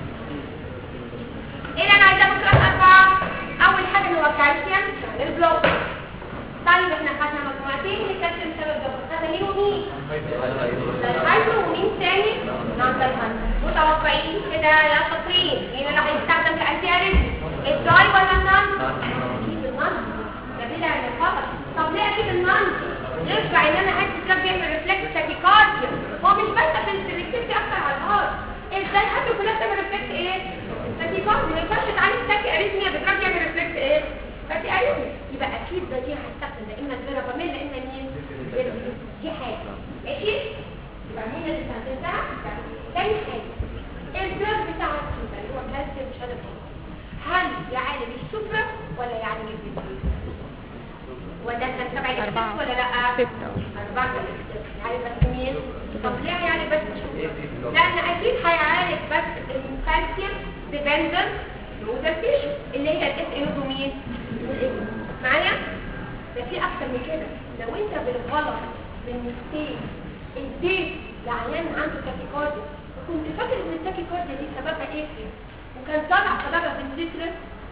ايه اللي انا عايزاه من كلاس أربعة اول حاجة اللي هو كالسيوم شغل البلوك طيب احنا خدنا مجموعتين من الكالسيوم شغل البلوك خدنا مين ومين الهايدرو ومين تاني نون دايهايدرو متوقعين كده يا شاطرين مين اللي هيستخدم كأنتي اريثمي الداي ولا النون اكيد النون ده بلا نقاش طب ليه اكيد النون يرجع ان انا ادي دراج بيعمل ريفلكس تاكيكارديا هو مش بس عشان السلكتيفيتي اكتر على الهارت ازاي حتى كلها بتعمل ريفلكس ايه تاكيكارديا ما ينفعش تعالج تاكي اريثميا بدراج يعمل ريفلكس ايه تاكي اريثميا يبقى اكيد ده دي هستخدم يا اما الفيرابامين يا اما مين دي حاجه ماشي يبقى مين اللي استخدمتها تاني حاجه الدراج بتاع السوبر اللي هو كالسيوم شادو هل يعالج السوبر ولا يعالج البيبي وده كان تبع الاكسس ولا لا ستة أربعة الاكسس يعني بس مين طب ليه يعني بس لأن أكيد هيعالج بس الكالسيوم ديبندنت لوزر تيشو اللي هي الاس انودو مين والإبن. معايا ده في أكتر من كده لو أنت بالغلط بالمستيك اديت لعيان عنده تاكيكارديا وكنت فاكر ان التاكيكارديا دي سببها ايه وكان طالع طلبه فنتريكولر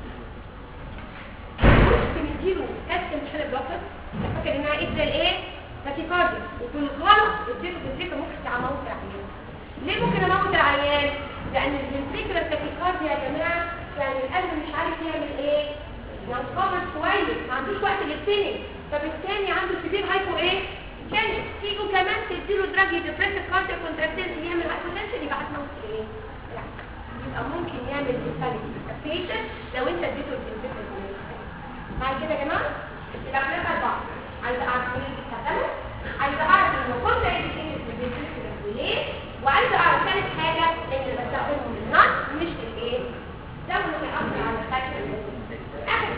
مش بنديله كالسيوم شانل بلوكر فاكر انها ادى الايه تاكيكارديا وبالغلط اديته فنتريكولر ممكن اموت العيان ليه ممكن اموت العيان لان الفنتريكولر تاكيكارديا يا جماعه يعني القلب مش عارف يعمل ايه ينقبض كويس ما عندوش وقت للسنين فبالتالي عنده سبيل هايبو ايه كان تيجوا كمان تديله دراج يدبريس الكارديو كونتراكتيل يعمل هايبوتنشن يبقى هتموت ايه لا يبقى ممكن يعمل انفاليتي البيشنت لو انت اديته الفنتريكولر بعد كده يا جماعه يبقى احنا اربعه عايزه اعرف مين اللي بيستخدمه عايزه اعرف انه كنت ايه الفنتريكولر وليه وعايزه اعرف ثالث حاجه ان اللي بستخدمه من النص مش الايه ده ممكن يأثر على الفاكتور اخر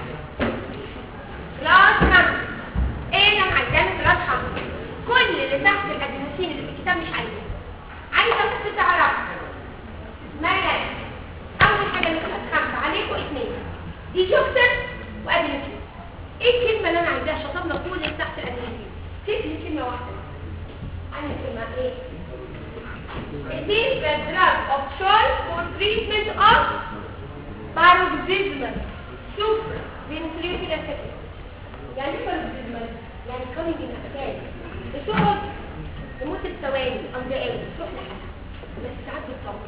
كلاس خمسة ايه انا عايزاه كلاس خمسة كل اللي تحت الادينوسين اللي في الكتاب مش عايزاه عايزه بس تعرف ما يلاقي اول حاجه من كلاس خمسة عليكم اثنين دي جوكسر وادينوسين ايه الكلمه اللي انا عايزاها شطبنا كل اللي تحت الادينوسين تكتب لي كلمه واحده عن كلمه ايه It is the drug of choice for treatment of paroxysmal supraventricular tachycardia. يعني ايه paroxysmal؟ يعني coming in attack. بتقعد لمدة ثواني أو دقايق تروح لحالها بس ساعات بتطول.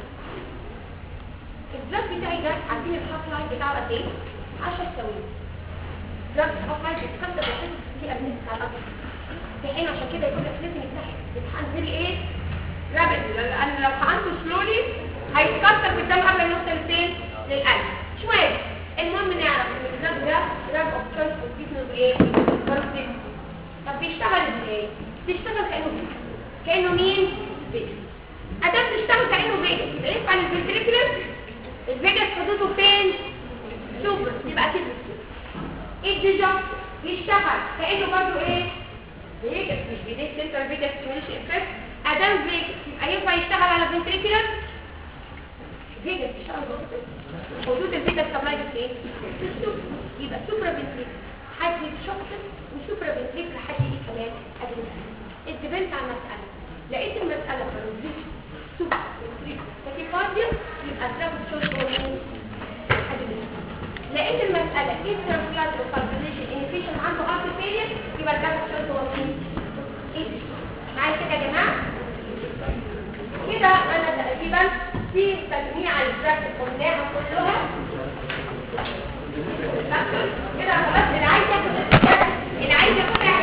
الدراج بتاعي ده عارفين الهاف لايف بتاعه قد ايه؟ 10 ثواني. دراج الهاف لايف بتكسر بسيط في أبنية بتاع الأرض. في حين عشان كده يقول لك لازم يفتح بتحنزلي ايه؟ رابد لان لو حقنته سلولي هيتكسر قدام قبل ما يوصل فين للقلب شويه المهم نعرف ان الدراج ده دراج اوف تشويس بروتين ايه بروتين طب بيشتغل ازاي بيشتغل كانه فيجا كانه مين فيجا ادام بيشتغل كانه فيجا يبقى ينفع للفنتريكولر الفيجا حدوده فين سوبر يبقى اكيد الديجا بيشتغل كانه برضه ايه فيجا مش بيديك سنتر فيجا ستيميوليشن افكت ادام فيجاس يبقى ينفع يشتغل على فنتريكولر فيجاس بيشتغل بوزيتيف حدود الفيجاس سبلاي ايه السوبر يبقى سوبرا فنتريكولر حد شخص وسوبرا فنتريكولر حد ايه كمان ادرينالين الديبنت على المساله لقيت المساله بروزيت سوبرا فنتريكولر تاكيكارديا يبقى دراج تشوز هرمون ادرينالين لقيت المساله انترفيات وفابريليشن انفيشن عنده هارت فيلير يبقى دراج تشوز هرمون ايه معايا كده يا جماعه كده انا تقريبا في تجميع الدراج قلناها كلها كده خلاص اللي عايز ياخد اللي عايز ياخد